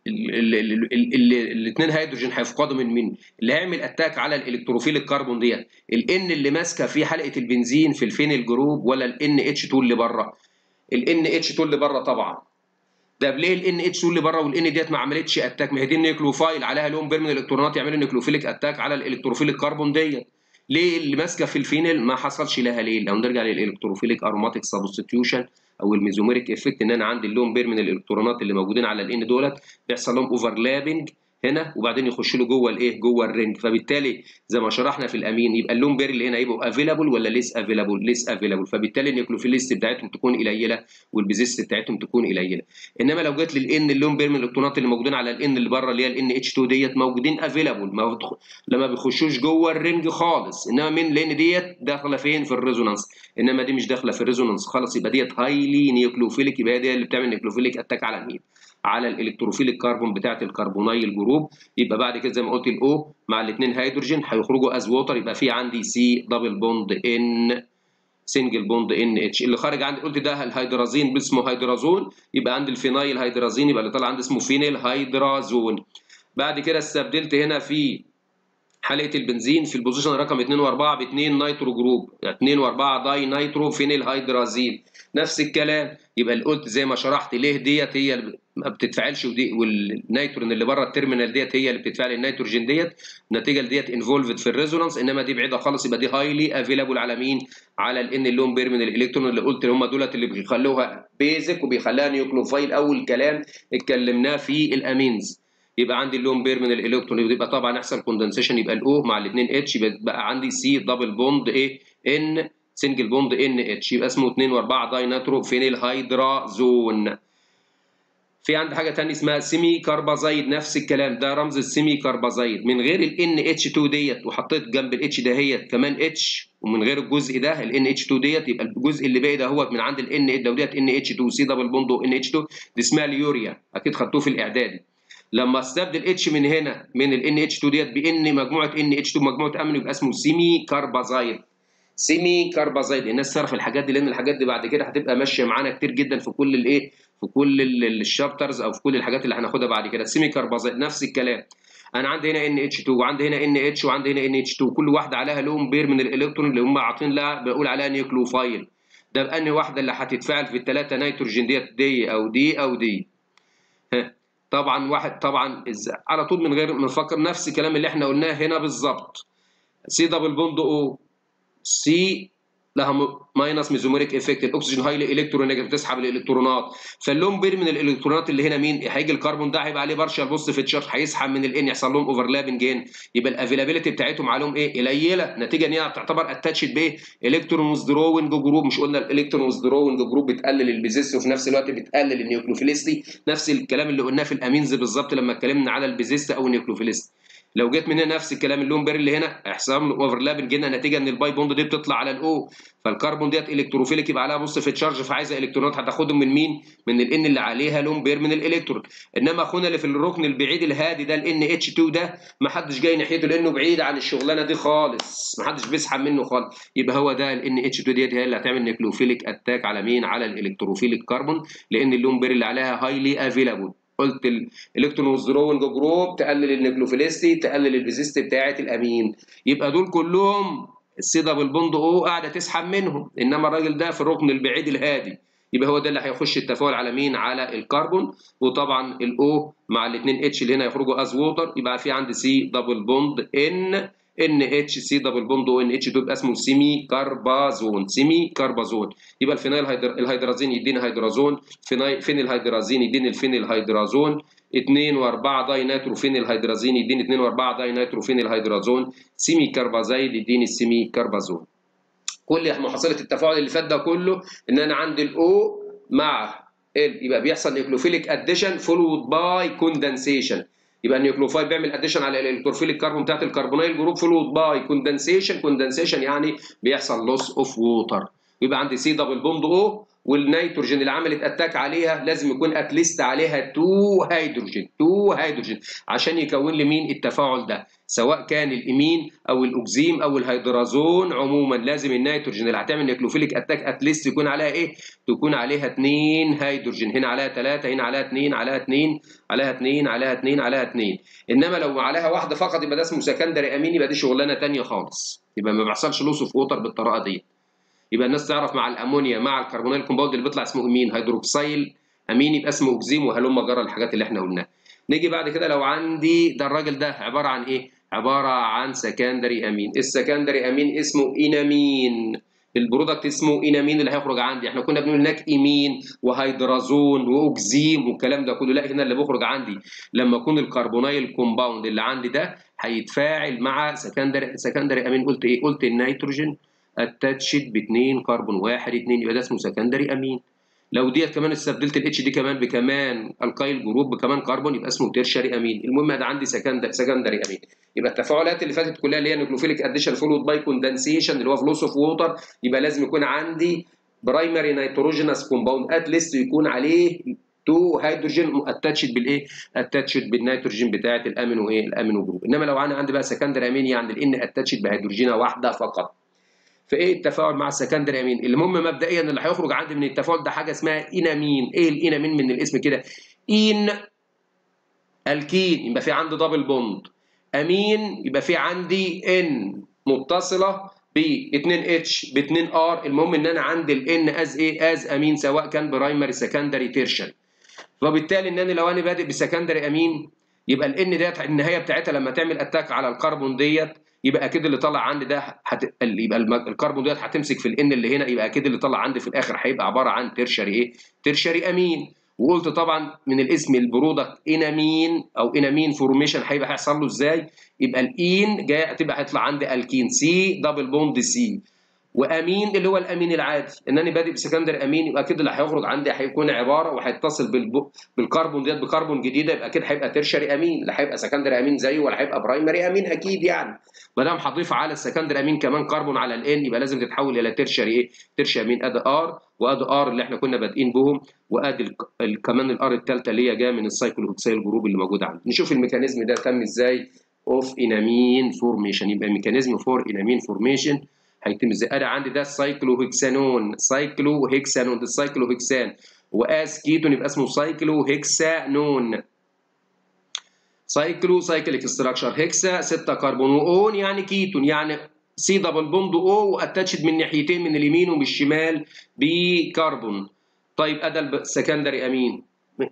الاثنين هيدروجين هيفقدوا من مين؟ اللي هيعمل اتاك على الالكتروفيل الكربون ديت الان اللي ماسكه في حلقه البنزين في الفينيل جروب ولا الان اتش 2 اللي بره؟ الان اتش 2 اللي بره طبعا ده ليه الان اتش 2 اللي بره والان ديت ما عملتش اتاك ما هي دي النيوكلوفايل عليها لون بير من الالكترونات يعملوا نيوكلوفيليك اتاك على الالكتروفيل الكربون ديت ليه اللي ماسكه في الفينيل ما حصلش لها ليه؟ لو نرجع للالكتروفيليك اروماتيك سبستيوشن او الميزوميريك افكت ان انا عندي اللون بير من الالكترونات اللي موجودين على الان دولت بيحصل لهم اوفرلابنج هنا وبعدين يخش له جوه الايه جوه الرينج فبالتالي زي ما شرحنا في الامين يبقى اللون بير اللي هنا يبقوا افيلابل ولا ليس افيلابل ليس افيلابل فبالتالي النيوكلوفيليست بتاعتهم تكون قليله والبيزيست بتاعتهم تكون قليله انما لو جت للان اللون بير من الالكترونات اللي موجودين على الان اللي بره اللي هي الان اتش 2 ديت موجودين افيلابل ما بدخل لما بيخشوش جوه الرينج خالص انما من لان ديت داخله فين في الريزونانس انما دي مش داخله في الريزونانس خالص يبقى ديت هايلي نيوكلوفيليك يبقى دي اللي بتعمل نيوكلوفيليك اتاك على مين على الالكتروفيل الكربون بتاعه الكربونايل جروب يبقى بعد كده زي ما قلت الاو مع الاثنين هيدروجين هيخرجوا از ووتر يبقى في عندي سي دبل بوند ان سنجل بوند ان اتش اللي خارج عندي قلت ده الهيدرازين اسمه هيدرازون يبقى عندي الفينايل هيدرازين يبقى اللي طالع عندي اسمه فينيل هيدرازون بعد كده استبدلت هنا في حلقه البنزين في البوزيشن رقم 2 و4 ب 2 نيترو جروب 2 و4 داي نيترو فينيل هيدرازين نفس الكلام يبقى اللي قلت زي ما شرحت ليه ديت هي اللي ما بتتفاعلش ودي والنيتروجين اللي بره التيرمينال ديت هي اللي بتتفاعل النيتروجين ديت نتيجه لديت انفولفد في الريزونانس انما دي بعيده خالص يبقى دي هايلي افيلابل على مين؟ على الان اللون بير من الالكترون اللي قلت اللي هم دولت اللي بيخلوها بيزك وبيخليها نيوكلوفايل اول كلام اتكلمناه في الامينز يبقى عندي اللون بير من الالكترون يبقى طبعا يحصل كوندنسيشن يبقى الاو مع الاثنين اتش يبقى عندي سي دبل بوند ايه ان سنجل بوند ان اتش يبقى اسمه 2 و4 داي ناترو فينيل هيدرازون في عندي حاجه ثانيه اسمها سيمي كاربازايد نفس الكلام ده رمز السيمي كاربازايد من غير ال NH2 ديت وحطيت جنب ال H دهيت كمان H ومن غير الجزء ده ال NH2 ديت يبقى الجزء اللي باقي ده هو من عند ال N ده وديت NH2 سي دبل بوند NH2 دي اسمها اليوريا اكيد خدتوه في الاعدادي لما استبدل اتش من هنا من ال NH2 ديت بان مجموعه NH2 مجموعه امن يبقى اسمه سيمي كاربازايد سيمي كاربازايد الناس تعرف الحاجات دي لان الحاجات دي بعد كده هتبقى ماشيه معانا كتير جدا في كل الايه في كل الشابترز او في كل الحاجات اللي هناخدها بعد كده السيمي كاربازايد نفس الكلام انا عندي هنا ان اتش 2 وعندي هنا ان اتش وعندي هنا ان اتش 2 كل واحده عليها لون بير من الالكترون اللي هم عاطين لها بقول عليها نيوكلوفايل ده بأنهي واحده اللي هتتفاعل في الثلاثه نيتروجين ديت دي او دي او دي ها طبعا واحد طبعا على طول من غير ما نفكر نفس الكلام اللي احنا قلناه هنا بالظبط سي دبل بوند او سي لها ماينس ميزوميريك افكت الاكسجين هايلي الكترونيجاتيف بتسحب الالكترونات فاللون بير من الالكترونات اللي هنا مين هيجي الكربون ده هيبقى عليه بارشال بوست في تشارج هيسحب من الان يحصل لهم اوفرلابنج ان يبقى الافيلابيلتي بتاعتهم عليهم ايه قليله نتيجه ان هي تعتبر اتاتشد بايه الكترون ويزدروينج جروب مش قلنا الالكترون ويزدروينج جروب بتقلل البيزيس وفي نفس الوقت بتقلل النيوكلوفيليستي نفس الكلام اللي قلناه في الامينز بالظبط لما اتكلمنا على البيزيس او النيوكلوفيليستي لو جيت من هنا نفس الكلام اللون بير اللي هنا هيحصل له اوفرلابنج هنا نتيجه ان الباي بوند دي بتطلع على الاو فالكربون ديت الكتروفيليك يبقى عليها بص في تشارج فعايزه الكترونات هتاخدهم من مين؟ من الان اللي عليها لون بير من الالكترون انما اخونا اللي في الركن البعيد الهادي ده الان اتش 2 ده ما حدش جاي ناحيته لانه بعيد عن الشغلانه دي خالص ما حدش بيسحب منه خالص يبقى هو ده الان اتش 2 ديت هي اللي هتعمل نيكلوفيليك اتاك على مين؟ على الالكتروفيليك كربون لان اللون بير اللي عليها هايلي افيلابل قلت الالكترون ويزدروينج جروب تقلل النيكلوفيليستي تقلل البيزيست بتاعه الامين يبقى دول كلهم السي دبل بوند او قاعده تسحب منهم انما الراجل ده في الركن البعيد الهادي يبقى هو ده اللي هيخش التفاعل على مين على الكربون وطبعا الاو مع الاثنين اتش اللي هنا يخرجوا از ووتر يبقى في عندي سي دبل بوند ان ان اتش سي دبل بوند او ان اتش دول يبقى اسمه سيمي كاربازون سيمي كاربازون يبقى الفينيل هيدر... الهيدرازين يديني هيدرازون فيني... فينيل هيدرازين يديني الفينيل هيدرازون 2 و4 داي نيترو فينيل هيدرازين يديني 2 و4 داي نيترو فينيل هيدرازون سيمي كاربازايد يديني السيمي كاربازون كل محصله التفاعل اللي فات ده كله ان انا عندي الاو مع ال يبقى بيحصل نيوكلوفيليك اديشن فولود باي كوندنسيشن يبقى النيوكلوفايل بيعمل اديشن على الالكتروفيليك كربون بتاعت الكربونيل جروب فولود باي كوندنسيشن كوندنسيشن يعني بيحصل لوس اوف ووتر يبقى عندي سي دبل بوند او والنيتروجين اللي عملت اتاك عليها لازم يكون اتليست عليها 2 هيدروجين 2 هيدروجين عشان يكون لي مين التفاعل ده سواء كان الامين او الاوكزيم او الهيدرازون عموما لازم النيتروجين اللي هتعمل نيكلوفيليك اتاك اتليست يكون عليها ايه؟ تكون عليها 2 هيدروجين هنا عليها 3 هنا عليها 2 عليها 2 عليها 2 عليها 2 عليها 2 انما لو عليها واحده فقط يبقى ده اسمه سكندري امين يبقى دي شغلانه ثانيه خالص يبقى ما بيحصلش لوس اوف ووتر بالطريقه دي يبقى الناس تعرف مع الامونيا مع الكربونيل كومباوند اللي بيطلع اسمه امين هيدروكسيل امين يبقى اسمه اوكزيم وهلم جرى الحاجات اللي احنا قلناها نيجي بعد كده لو عندي ده الراجل ده عباره عن ايه عباره عن سكندري امين السكندري امين اسمه انامين البرودكت اسمه انامين اللي هيخرج عندي احنا كنا بنقول هناك ايمين وهيدرازون واوكزيم والكلام ده كله لا هنا اللي بيخرج عندي لما يكون الكربونيل كومباوند اللي عندي ده هيتفاعل مع سكندري سكندري امين قلت ايه قلت النيتروجين اتاتشد باثنين كربون واحد اثنين يبقى ده اسمه سكندري امين لو ديت كمان استبدلت الاتش دي كمان بكمان الكايل جروب بكمان كربون يبقى اسمه تيرشري امين المهم ده عندي سكندري سكندري امين يبقى التفاعلات اللي فاتت كلها اللي هي نيوكلوفيليك اديشن فولود باي كوندنسيشن اللي هو فلوس اوف ووتر يبقى لازم يكون عندي برايمري نيتروجينس كومباوند ات ليست يكون عليه تو هيدروجين اتاتشد بالايه؟ اتاتشد بالنيتروجين بتاعه الامينو ايه؟ الامينو جروب انما لو انا عندي بقى سكندري امين يعني الان اتاتشد بهيدروجينه واحده فقط فايه التفاعل مع السكندري امين المهم مبدئيا اللي هيخرج عندي من التفاعل ده حاجه اسمها انامين ايه الانامين من الاسم كده ان الكين يبقى في عندي دبل بوند امين يبقى في عندي ان متصله ب 2 اتش ب 2 ار المهم ان انا عندي الان از ايه از امين سواء كان برايمري سكندري تيرشري فبالتالي ان انا لو انا بادئ بسكندري امين يبقى الان ديت النهايه بتاعتها لما تعمل اتاك على الكربون ديت يبقى اكيد اللي طلع عندي ده هت... يبقى الكربون ديت هتمسك في الان اللي هنا يبقى اكيد اللي طلع عندي في الاخر هيبقى عباره عن تيرشري ايه؟ تيرشري امين وقلت طبعا من الاسم البرودكت انامين او انامين فورميشن هيبقى هيحصل له ازاي؟ يبقى الان جاي هتبقى هيطلع عندي الكين سي دبل بوند سي وامين اللي هو الامين العادي ان انا بادئ بسكندري امين يبقى اكيد اللي هيخرج عندي هيكون عباره وهيتصل بالب... بالكربون ديت بكربون جديده يبقى اكيد هيبقى تيرشري امين لا هيبقى سكندري امين زيه ولا هيبقى برايمري امين اكيد يعني ما دام هضيف على السكندري امين كمان كربون على الان يبقى لازم تتحول الى تيرشري ايه؟ تيرشري امين ادي ار وادي ار اللي احنا كنا بادئين بهم وادي ال... ال... كمان الار الثالثه اللي هي جايه من السايكلوهكسيل جروب اللي موجود عندي نشوف الميكانيزم ده تم ازاي اوف انامين فورميشن يبقى ميكانيزم فور انامين فورميشن هيتم ازاي؟ انا عندي ده سايكلوهكسانون سايكلوهكسانون ده السايكلوهكسان واس كيتون يبقى اسمه سايكلوهكسانون سايكلو سايكليك ستراكشر هكسا 6 كربون واون يعني كيتون يعني سي دبل بوند او واتاتشد من ناحيتين من اليمين ومن الشمال بكربون طيب ادى السكندري امين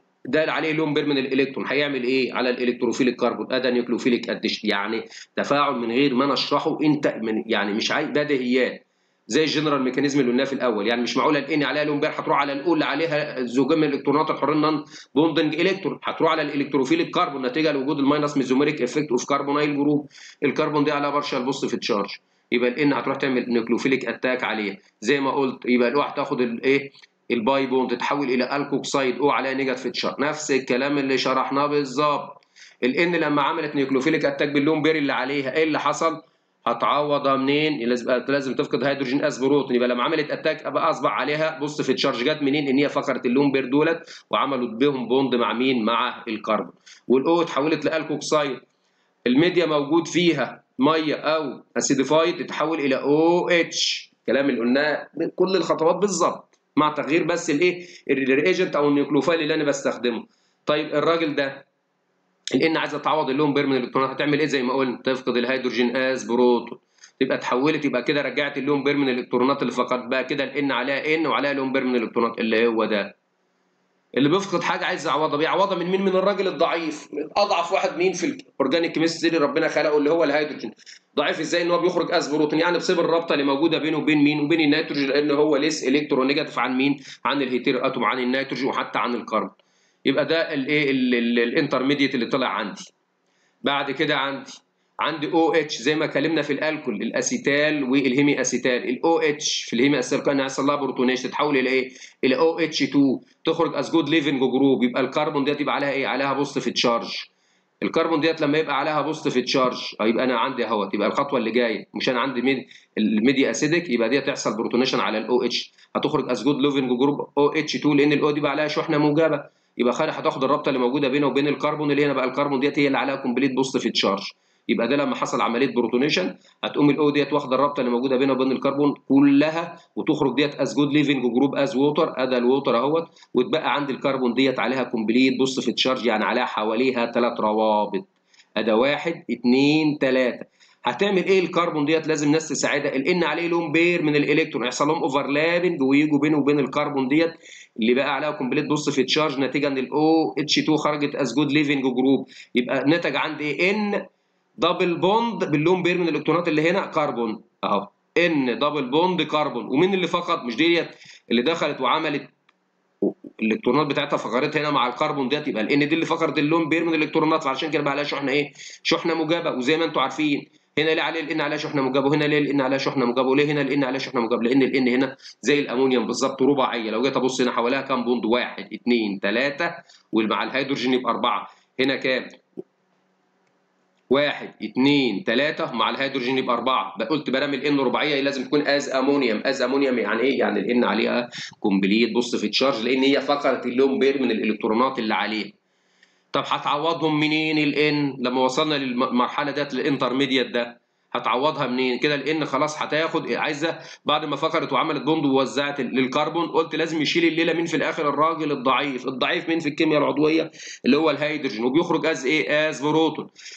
ده عليه لون بير من الالكترون هيعمل ايه على الالكتروفيليك كربون ادى نيوكليوفيليك اديشن يعني تفاعل من غير ما انا اشرحه انت من يعني مش عايز بديهيات زي الجنرال ميكانيزم اللي قلناه في الاول يعني مش معقوله الان عليها لون بير هتروح على الاول اللي عليها زوجين من الالكترونات الحرين نون بوندنج الكترون هتروح على الالكتروفيليك كربون نتيجه لوجود الماينس ميزوميريك افكت اوف كربونايل جروب الكربون دي عليها بارشال بوزيتيف تشارج يبقى الان هتروح تعمل نيوكليوفيليك اتاك عليها زي ما قلت يبقى الاو هتاخد الايه الباي بوند تتحول الى الكوكسايد او عليها نيجاتيف تشارج نفس الكلام اللي شرحناه بالظبط الان لما عملت نيوكليوفيليك اتاك باللون بيري اللي عليها ايه اللي حصل هتعوضها منين لازم لازم تفقد هيدروجين اس بروتون يبقى لما عملت اتاك ابقى اصبح عليها بص في تشارج جت منين ان هي فقرت اللون بير دولت وعملوا بيهم بوند مع مين مع الكربون والاو اتحولت لالكوكسايد الميديا موجود فيها ميه او اسيديفايد تتحول الى او اتش الكلام اللي قلناه كل الخطوات بالظبط مع تغيير بس الايه الريجنت او النيوكلوفايل اللي انا بستخدمه طيب الراجل ده الان عايزه تعوض اللون بير من الالكترونات هتعمل ايه زي ما قلنا تفقد الهيدروجين از بروتون تبقى اتحولت يبقى كده رجعت اللون بير من الالكترونات اللي فقد بقى كده الان عليها ان وعليها لون بير من الالكترونات اللي هو ده اللي بيفقد حاجه عايز يعوضها بيعوضها من مين من الراجل الضعيف من اضعف واحد مين في الاورجانيك كيمستري اللي ربنا خلقه اللي هو الهيدروجين ضعيف ازاي ان هو بيخرج از بروتون يعني بسبب الرابطه اللي موجوده بينه وبين مين وبين النيتروجين لان هو ليس الكترونيجاتيف عن مين عن الهيتير اتوم عن النيتروجين وحتى عن الكربون يبقى ده الايه الانترميديت اللي طلع عندي بعد كده عندي عندي او اتش زي ما اتكلمنا في الالكول الاسيتال والهيمي اسيتال الاو اتش في الهيمي اسيتال كان هيحصل لها بروتونيشن تتحول الى ايه؟ الى او اتش 2 تخرج از جود ليفنج جروب يبقى الكربون ديت يبقى عليها ايه؟ عليها بوزيتيف تشارج الكربون ديت لما يبقى عليها بوزيتيف تشارج يبقى انا عندي اهوت يبقى الخطوه اللي جايه مش انا عندي ميد الميديا اسيدك يبقى دي تحصل بروتونيشن على الاو اتش هتخرج از جود ليفنج جروب او اتش 2 لان الاو دي بقى عليها شحنه موجبه يبقى خالي هتاخد الرابطه اللي موجوده بينه وبين الكربون اللي هنا بقى الكربون ديت هي اللي عليها كومبليت بوزيتيف تشارج يبقى ده لما حصل عمليه بروتونيشن هتقوم الاو ديت واخده الرابطه اللي موجوده بينها وبين الكربون كلها وتخرج ديت از جود ليفنج جروب از ووتر ادى الووتر اهوت وتبقى عند الكربون ديت عليها كومبليت بوزيتيف تشارج يعني عليها حواليها ثلاث روابط ادي واحد اثنين ثلاثه هتعمل ايه الكربون ديت لازم ناس تساعدها الان عليه لون بير من الالكترون يحصل لهم اوفرلابنج ويجوا بينه وبين الكربون ديت اللي بقى عليها كومبليت بص في تشارج نتيجه ان الاو اتش 2 خرجت از جود ليفنج جروب يبقى نتج عندي ايه ان دبل بوند باللون بير من الالكترونات اللي هنا كربون اهو ان دبل بوند كربون ومين اللي فقط مش ديت اللي دخلت وعملت الالكترونات بتاعتها فقرت هنا مع الكربون ديت يبقى الان دي اللي فقرت اللون بير من الالكترونات فعشان كده بقى عليها شحنه ايه؟ شحنه موجبه وزي ما انتم عارفين هنا ليه عليه الان عليها شحنه موجبه وهنا ليه الان عليها شحنه موجبه وليه هنا الان عليها شحنه موجبه لان الان هنا زي الامونيوم بالظبط رباعيه لو جيت ابص هنا حواليها كام بوند واحد اثنين ثلاثه ومع الهيدروجين يبقى اربعه هنا كام؟ واحد اثنين ثلاثة مع الهيدروجين يبقى أربعة قلت برام الإن رباعية لازم تكون از أمونيوم از أمونيوم يعني إيه؟ يعني الإن عليها كومبليت بص في تشارج لأن هي فقرت اللون بير من الإلكترونات اللي عليها طب هتعوضهم منين الإن لما وصلنا للمرحلة ديت الانترميديت ده هتعوضها منين كده الان خلاص هتاخد عايزه بعد ما فقرت وعملت بوند ووزعت للكربون قلت لازم يشيل الليله مين في الاخر الراجل الضعيف الضعيف مين في الكيمياء العضويه اللي هو الهيدروجين وبيخرج از ايه از بروتون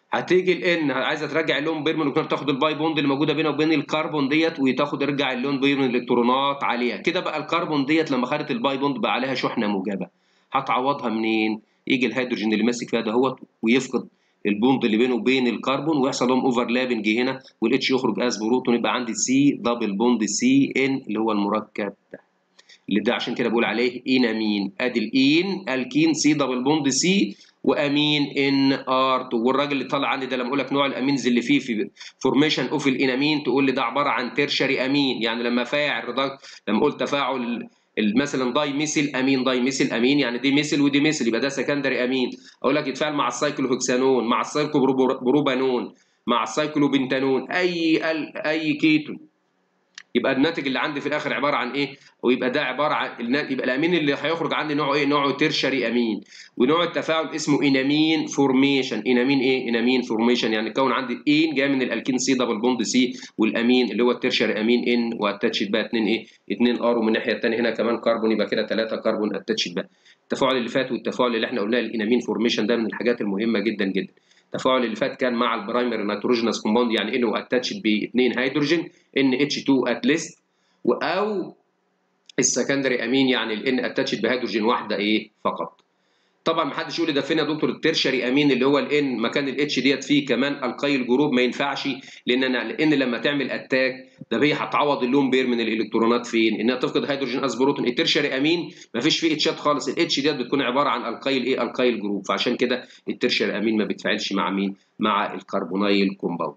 هتيجي الان عايزه ترجع اللون بين الالكترونات تاخد الباي بوند اللي موجوده بينه وبين الكربون ديت وتاخد ارجع اللون بين الالكترونات عليها كده بقى الكربون ديت لما خدت الباي بوند بقى عليها شحنه موجبه هتعوضها منين يجي الهيدروجين اللي ماسك فيها دهوت ويفقد البوند اللي بينه وبين الكربون ويحصل لهم اوفرلابنج هنا والاتش يخرج از بروتون يبقى عندي سي دبل بوند سي ان اللي هو المركب ده اللي ده عشان كده بقول عليه انامين ادي الان الكين سي دبل بوند سي وامين ان ار 2 والراجل اللي طالع عندي ده لما اقول لك نوع الامينز اللي فيه في فورميشن اوف الانامين تقول لي ده عباره عن تيرشري امين يعني لما فاعل لما قلت تفاعل مثلا داي ميثيل امين داي ميثيل امين يعني دي ميثيل ودي ميثيل يبقى ده سكندري امين اقول لك يتفاعل مع السايكلوهكسانون مع السايكلوبروبانون مع السايكلوبنتانون اي اي كيتون يبقى الناتج اللي عندي في الاخر عباره عن ايه؟ ويبقى ده عباره عن يبقى الامين اللي هيخرج عندي نوعه ايه؟ نوعه تيرشري امين ونوع التفاعل اسمه انامين فورميشن انامين ايه؟ انامين فورميشن يعني كون عندي ان جاي من الالكين سي دبل بوند سي والامين اللي هو التيرشري امين ان واتاتشد بقى 2 ايه؟ 2 ار ومن الناحيه الثانيه هنا كمان كربون يبقى كده 3 كربون اتاتشد بقى التفاعل اللي فات والتفاعل اللي احنا قلناه الانامين فورميشن ده من الحاجات المهمه جدا جدا التفاعل اللي فات كان مع البرايمري نيتروجينس كومباوند يعني انه اتاتشد باثنين هيدروجين ان اتش 2 ات ليست او السكندري امين يعني الان اتاتشد بهيدروجين واحده ايه فقط طبعا ما حدش يقول لي ده فين يا دكتور الترشري امين اللي هو الان مكان الاتش ديت فيه كمان القاي الجروب ما ينفعش لان انا الان لما تعمل اتاك ده هي هتعوض اللون بير من الالكترونات فين؟ انها تفقد هيدروجين اس بروتون الترشري امين ما فيش فيه اتشات خالص الاتش ديت بتكون عباره عن القاي الايه؟ القاي الجروب فعشان كده الترشري امين ما بيتفاعلش مع مين؟ مع الكربونايل كومباوند.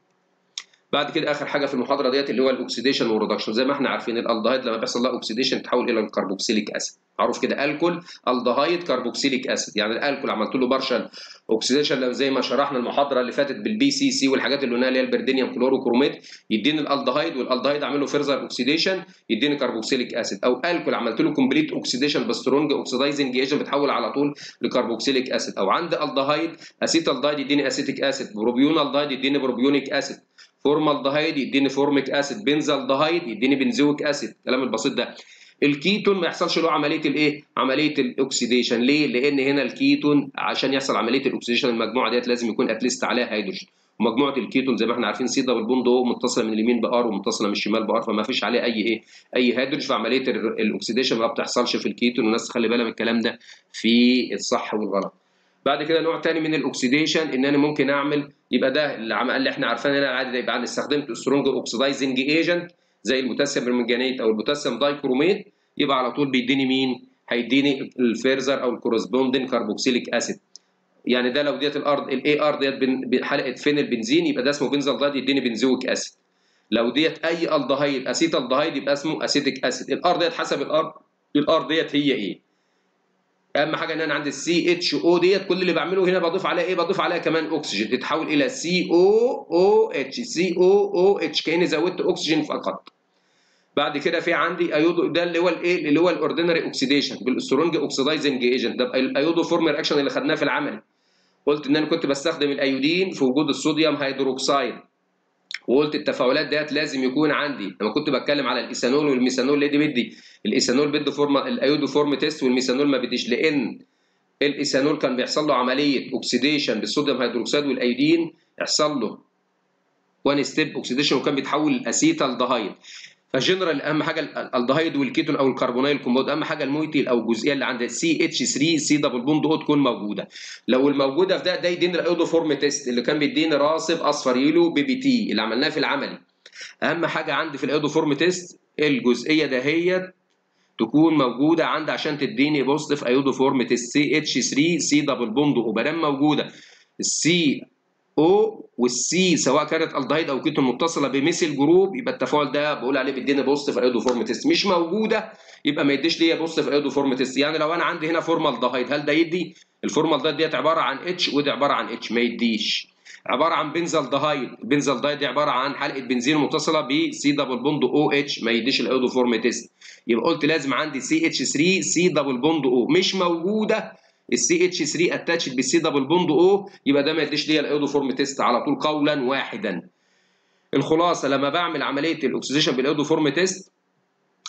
بعد كده اخر حاجه في المحاضره ديت اللي هو الاكسيديشن والريدكشن زي ما احنا عارفين الالدهايد لما بيحصل لها اوكسيديشن تحول الى الكربوكسيليك اسيد معروف كده الكول الدهايد كربوكسيليك اسيد يعني الالكول عملت له بارشل اوكسيديشن زي ما شرحنا المحاضره اللي فاتت بالبي سي سي والحاجات اللي قلناها اللي هي البردينيوم كلوروكروميت يديني الالدهايد والالدهايد اعمل له فيرزر اوكسيديشن يديني كربوكسيليك اسيد او الكول عملت له كومبليت اوكسيديشن بسترونج اوكسيدايزنج ايجنت بتحول على طول لكربوكسيليك اسيد او عندي الدهايد اسيتالدهايد يديني اسيتيك اسيد بروبيون الدهايد يديني بروبيونيك اسيد فورمالدهايد يديني فورميك اسيد بنزالدهايد يديني بنزويك اسيد الكلام البسيط ده الكيتون ما يحصلش له عمليه الايه عمليه الاكسيديشن ليه لان هنا الكيتون عشان يحصل عمليه الاكسيديشن المجموعه ديت لازم يكون اتليست عليها هيدروجين ومجموعه الكيتون زي ما احنا عارفين سي دبل بوند او متصله من اليمين بار ومتصله من الشمال بار فما فيش عليه اي ايه اي هيدروجين فعمليه الاكسيديشن ما بتحصلش في الكيتون والناس تخلي بالها من الكلام ده في الصح والغلط بعد كده نوع تاني من الاكسيديشن ان انا ممكن اعمل يبقى ده اللي احنا عارفينه هنا العادي ده يبقى انا استخدمت سترونج اوكسيدايزنج ايجنت زي البوتاسيوم برمنجانيت او البوتاسيوم دايكروميت يبقى على طول بيديني مين؟ هيديني الفيرزر او الكورسبوندين كربوكسيليك اسيد يعني ده لو ديت الارض الاي ار ديت حلقه فين البنزين يبقى ده اسمه بنزل دايد يديني بنزويك اسيد لو ديت اي الدهايد اسيت الدهايد يبقى اسمه اسيتيك اسيد الار ديت حسب الار الار ديت هي ايه اهم حاجه ان انا عندي السي اتش او ديت كل اللي بعمله هنا بضيف عليها ايه بضيف عليها كمان اكسجين تتحول الى سي او او اتش سي او او اتش كاني زودت اكسجين فقط بعد كده في عندي ايودو ده اللي هو الايه اللي هو الاوردينري اوكسيديشن بالاسترونج اوكسيدايزنج ايجنت ده الايودو فورم رياكشن اللي خدناه في العملي قلت ان انا كنت بستخدم الايودين في وجود الصوديوم هيدروكسيد وقلت التفاعلات ديت لازم يكون عندي لما كنت بتكلم على الايثانول والميثانول اللي دي بدي الايثانول بده فورم الايودو فورم تيست والميثانول ما بديش لان الايثانول كان بيحصل له عمليه اوكسيديشن بالصوديوم هيدروكسيد والايودين يحصل له وان ستيب اوكسيديشن وكان بيتحول لاسيتال دهايد فجنرال اهم حاجه الالدهايد والكيتون او الكربونايل كومباوند اهم حاجه المويتيل او الجزئيه اللي عند سي اتش 3 سي دبل بوند او تكون موجوده لو الموجوده في ده ده يديني الايودو فورم تيست اللي كان بيديني راسب اصفر يلو بي بي تي اللي عملناه في العملي اهم حاجه عندي في الايودو فورم تيست الجزئيه دهيت تكون موجوده عندي عشان تديني بوزيتيف ايودو فورم تيست سي اتش 3 سي دبل بوند او بدل موجوده السي او والسي سواء كانت الدهيد او كيتون متصله بميثيل جروب يبقى التفاعل ده بقول عليه بيديني بوزيتيف ايودو فورم تيست مش موجوده يبقى ما يديش ليا بوزيتيف ايودو فورم تيست يعني لو انا عندي هنا فورمال دهيد هل ده يدي الفورمال دهيد ديت عباره عن اتش ودي عباره عن اتش ما يديش عباره عن بنزل دهايد البنزل دهايد دي عباره عن حلقه بنزين متصله بسي دبل بوند او اتش ما يديش الايودو فورم تيست يبقى قلت لازم عندي سي اتش 3 سي دبل بوند او مش موجوده السي اتش 3 اتاتشد بالسي دبل بوند او يبقى ده ما يديش ليا الايودو فورم تيست على طول قولا واحدا الخلاصه لما بعمل عمليه الاكسجيشن بالايودو فورم تيست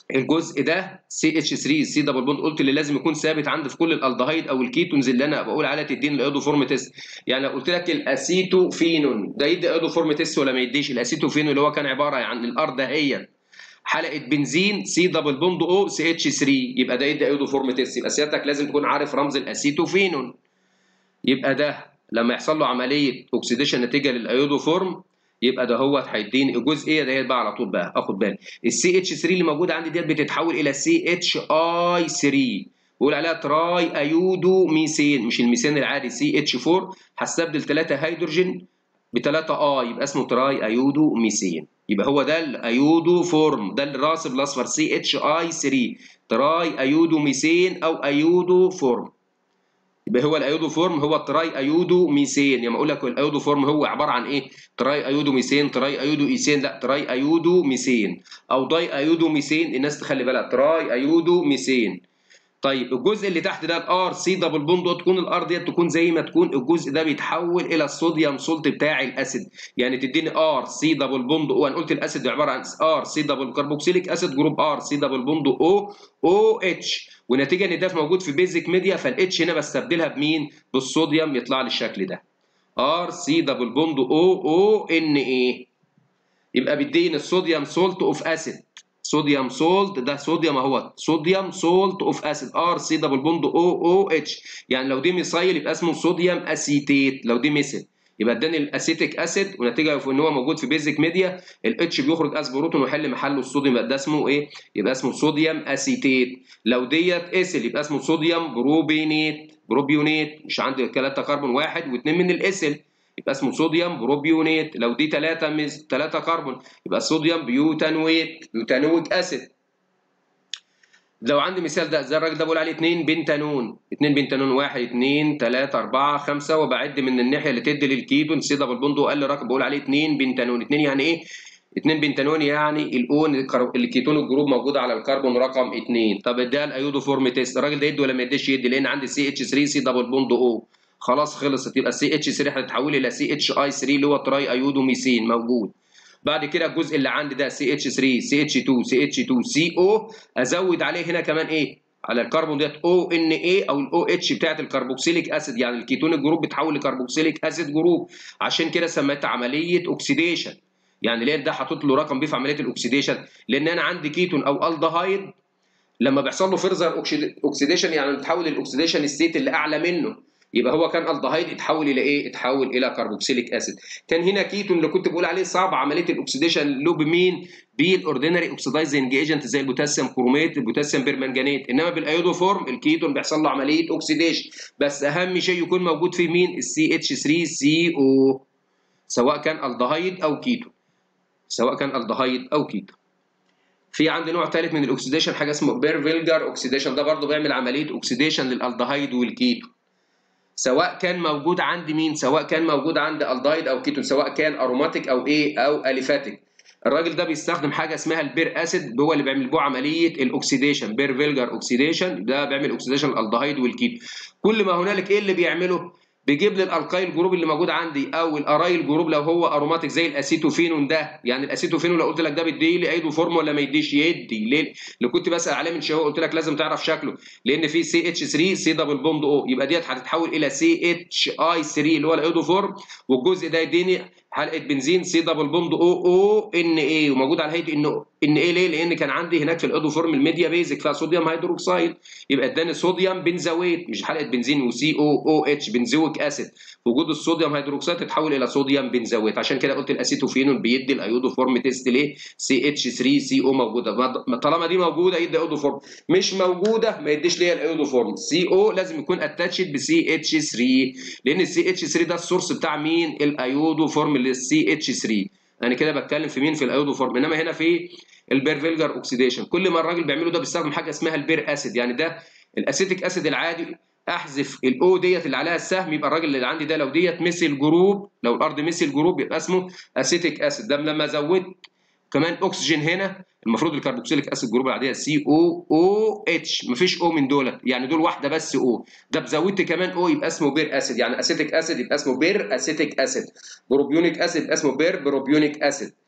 الجزء ده سي اتش 3 سي دبل بوند قلت اللي لازم يكون ثابت عندي في كل الالدهايد او الكيتونز اللي انا بقول عليها تديني الايودو فورم تيست يعني لو قلت لك الاسيتوفينون ده يدي ايودو فورم تيست ولا ما يديش الاسيتوفينون اللي هو كان عباره عن الار دهيا حلقه بنزين سي دبل بوند او سي اتش 3 يبقى ده يدي ايودو فورم تيست يبقى سيادتك لازم تكون عارف رمز الاسيتوفينون يبقى ده لما يحصل له عمليه اوكسيديشن نتيجه للايودو فورم يبقى ده هو هيديني الجزئيه ديت بقى على طول بقى اخد بالي السي اتش 3 اللي موجوده عندي ديت بتتحول الى سي اتش اي 3 بقول عليها تراي ايودو ميثين مش الميثين العادي سي اتش 4 هستبدل 3 هيدروجين ب 3 اي يبقى اسمه تراي ايودو ميثين يبقى هو ده الايودو فورم ده الراسب الاصفر سي اتش اي 3 تراي ايودو ميثين او ايودو فورم يبقى هو الايودو فورم هو التراي ايودو ميثين لما اقول لك الايودو فورم هو عباره عن ايه تراي ايودو ميثين تراي ايودو ايثين لا تراي ايودو ميثين او داي ايودو ميثين الناس تخلي بالها تراي ايودو ميثين طيب الجزء اللي تحت ده الار سي دبل بوند تكون الار ديت تكون زي ما تكون الجزء ده بيتحول الى الصوديوم سولت بتاع الاسيد يعني تديني ار سي دبل بوند او انا قلت الاسيد عباره عن ار سي دبل كربوكسيليك اسيد جروب ار سي دبل بوند او او اتش ونتيجه ان ده موجود في بيزك ميديا فالاتش هنا بستبدلها بمين؟ بالصوديوم يطلع لي الشكل ده ار سي دبل بوند او او ان اي يبقى بيديني الصوديوم سولت اوف اسيد صوديوم سولت ده صوديوم اهوت صوديوم سولت اوف اسيد ار سي دبل بوند او او اتش يعني لو دي ميثايل يبقى اسمه صوديوم اسيتيت لو دي ميثيل يبقى اداني الاسيتيك اسيد ونتيجه في ان هو موجود في بيزك ميديا الاتش بيخرج از بروتون ويحل محله الصوديوم يبقى ده اسمه ايه؟ يبقى اسمه صوديوم اسيتيت لو ديت اسيل يبقى اسمه صوديوم بروبينيت بروبيونيت مش عندي ثلاثه كربون واحد واثنين من الاسيل يبقى اسمه صوديوم بروبيونيت لو دي 3 مز 3 كربون يبقى صوديوم بيوتانويت بيوتانويك اسيد لو عندي مثال ده زي الراجل ده بقول عليه 2 بنتانون 2 بنتانون 1 2 3 4 5 وبعد من الناحيه اللي تدي للكيتون سي دبل بوند وقال لي رقم بقول عليه 2 بنتانون 2 يعني ايه 2 بنتانون يعني الاون الكيتون الجروب موجود على الكربون رقم 2 طب ده الايودو فورم تيست الراجل ده يدي ولا ما يديش يدي لان عندي سي اتش 3 سي دبل بوند او خلاص خلصت يبقى السي اتش 3 هتتحول الى سي اتش اي 3 اللي هو تراي ايودو ميثين موجود بعد كده الجزء اللي عندي ده سي اتش 3 سي اتش 2 سي اتش 2 سي او ازود عليه هنا كمان ايه على الكربون ديت او ان اي او الاو اتش بتاعت الكربوكسيليك اسيد يعني الكيتون الجروب بيتحول لكربوكسيليك اسيد جروب عشان كده سميتها عمليه اوكسيديشن يعني ليه ده حاطط له رقم بيه في عمليه الاكسيديشن لان انا عندي كيتون او الدهايد لما بيحصل له فيرزر اوكسيديشن يعني بتحول الاكسيديشن ستيت اللي اعلى منه يبقى هو كان الدهايد اتحول الى ايه؟ اتحول الى كربوكسيليك اسيد. كان هنا كيتون اللي كنت بقول عليه صعب عمليه الاكسيديشن له بمين؟ بالاوردينري اوكسيدايزنج ايجنت زي البوتاسيوم كروميت، البوتاسيوم بيرمنجانيت، انما بالايودو فورم الكيتون بيحصل له عمليه اوكسيديشن، بس اهم شيء يكون موجود في مين؟ السي اتش 3 سي او سواء كان الدهايد او كيتون. سواء كان الدهايد او كيتون. في عندي نوع ثالث من الاكسيديشن حاجه اسمه بيرفيلجر اوكسيديشن ده برضه بيعمل عمليه اوكسيديشن للالدهايد والكيتون. سواء كان موجود عند مين سواء كان موجود عند الدايد او كيتون سواء كان اروماتيك او ايه او اليفاتيك الراجل ده بيستخدم حاجه اسمها البير اسيد هو اللي بيعمل بيه عمليه الاكسيديشن بير فيلجر اوكسيديشن ده بيعمل اوكسيديشن الالدهايد والكيتون كل ما هنالك ايه اللي بيعمله بيجيب لي الالقايل جروب اللي موجود عندي او الارايل جروب لو هو اروماتيك زي الاسيتوفينون ده يعني الاسيتوفينون لو قلت لك ده بيدي لي ايدو فورم ولا ما يديش يدي ليه اللي كنت بسال عليه من شويه قلت لك لازم تعرف شكله لان في سي اتش 3 سي دبل بوند او يبقى ديت هتتحول الى سي اتش اي 3 اللي هو الايدو فورم والجزء ده يديني حلقه بنزين سي دبل بوند او او ان اي وموجود على هيئه ان ان ايه ليه؟ لان كان عندي هناك في الايدو فورم الميديا بيزك فيها صوديوم هيدروكسيد يبقى اداني صوديوم بنزويت مش حلقه بنزين وسي او او اتش بنزويك اسيد وجود الصوديوم هيدروكسيد تتحول الى صوديوم بنزويت عشان كده قلت الاسيتوفينون بيدي الايودو فورم تيست ليه؟ سي اتش 3 سي او موجوده طالما دي موجوده يدي ايودو فورم مش موجوده ما يديش ليا الايودو فورم سي او لازم يكون اتاتشد بسي اتش 3 لان السي اتش 3 ده السورس بتاع مين؟ الايودو فورم للسي اتش 3 انا كده بتكلم في مين في الايودو فورم انما هنا في البير فيلجر اوكسيديشن كل ما الراجل بيعمله ده بيستخدم حاجه اسمها البير اسيد يعني ده الاسيتيك اسيد العادي احذف الاو ديت اللي عليها السهم يبقى الراجل اللي عندي ده لو ديت مثل جروب لو الارض مثل جروب يبقى اسمه اسيتيك اسيد ده لما زودت كمان اكسجين هنا المفروض الكربوكسيليك اسيد جروب العاديه سي او او اتش مفيش او من دول يعني دول واحده بس او ده بزودت كمان او يبقى اسمه بير اسيد يعني اسيتيك اسيد يبقى اسمه بير اسيتيك اسيد بروبيونيك اسيد يبقى اسمه بير بروبيونيك اسيد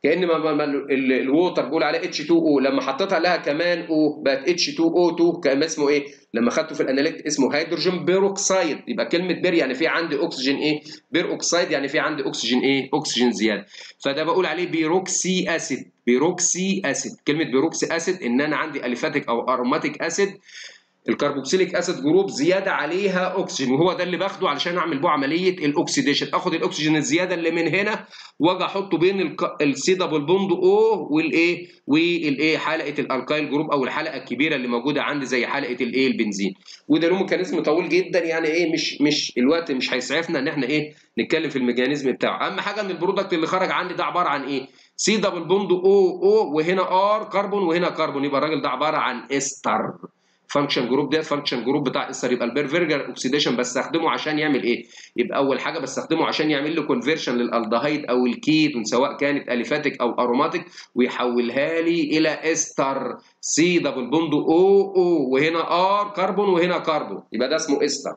كان ما ما الووتر بقول عليه اتش 2 او لما حطيتها لها كمان او بقت اتش 2 او 2 كان اسمه ايه لما خدته في الاناليت اسمه هيدروجين بيروكسيد يبقى كلمه بير يعني في عندي اكسجين ايه بير اوكسيد يعني في عندي اكسجين ايه اكسجين زياده فده بقول عليه بيروكسي اسيد بيروكسي اسيد كلمه بيروكسي اسيد ان انا عندي اليفاتيك او اروماتيك اسيد الكربوكسيليك اسيد جروب زياده عليها اكسجين وهو ده اللي باخده علشان اعمل بيه عمليه الاكسيديشن اخد الاكسجين الزياده اللي من هنا واجي احطه بين السي دبل بوند او والايه والايه حلقه الالكايل جروب او الحلقه الكبيره اللي موجوده عندي زي حلقه الايه البنزين وده له ميكانيزم طويل جدا يعني ايه مش مش الوقت مش هيسعفنا ان احنا ايه نتكلم في الميكانيزم بتاعه اهم حاجه ان البرودكت اللي خرج عندي ده عباره عن ايه سي دبل بوند او او وهنا ار كربون وهنا كربون يبقى الراجل ده عباره عن استر فانكشن جروب ده فانكشن جروب بتاع استر يبقى البرفيرجر اوكسيديشن بستخدمه عشان يعمل ايه؟ يبقى اول حاجه بستخدمه عشان يعمل له كونفرشن للالدهايد او الكيتون سواء كانت اليفاتيك او اروماتيك ويحولها لي الى استر سي دبل بوند او او وهنا ار كربون وهنا كربون يبقى ده اسمه استر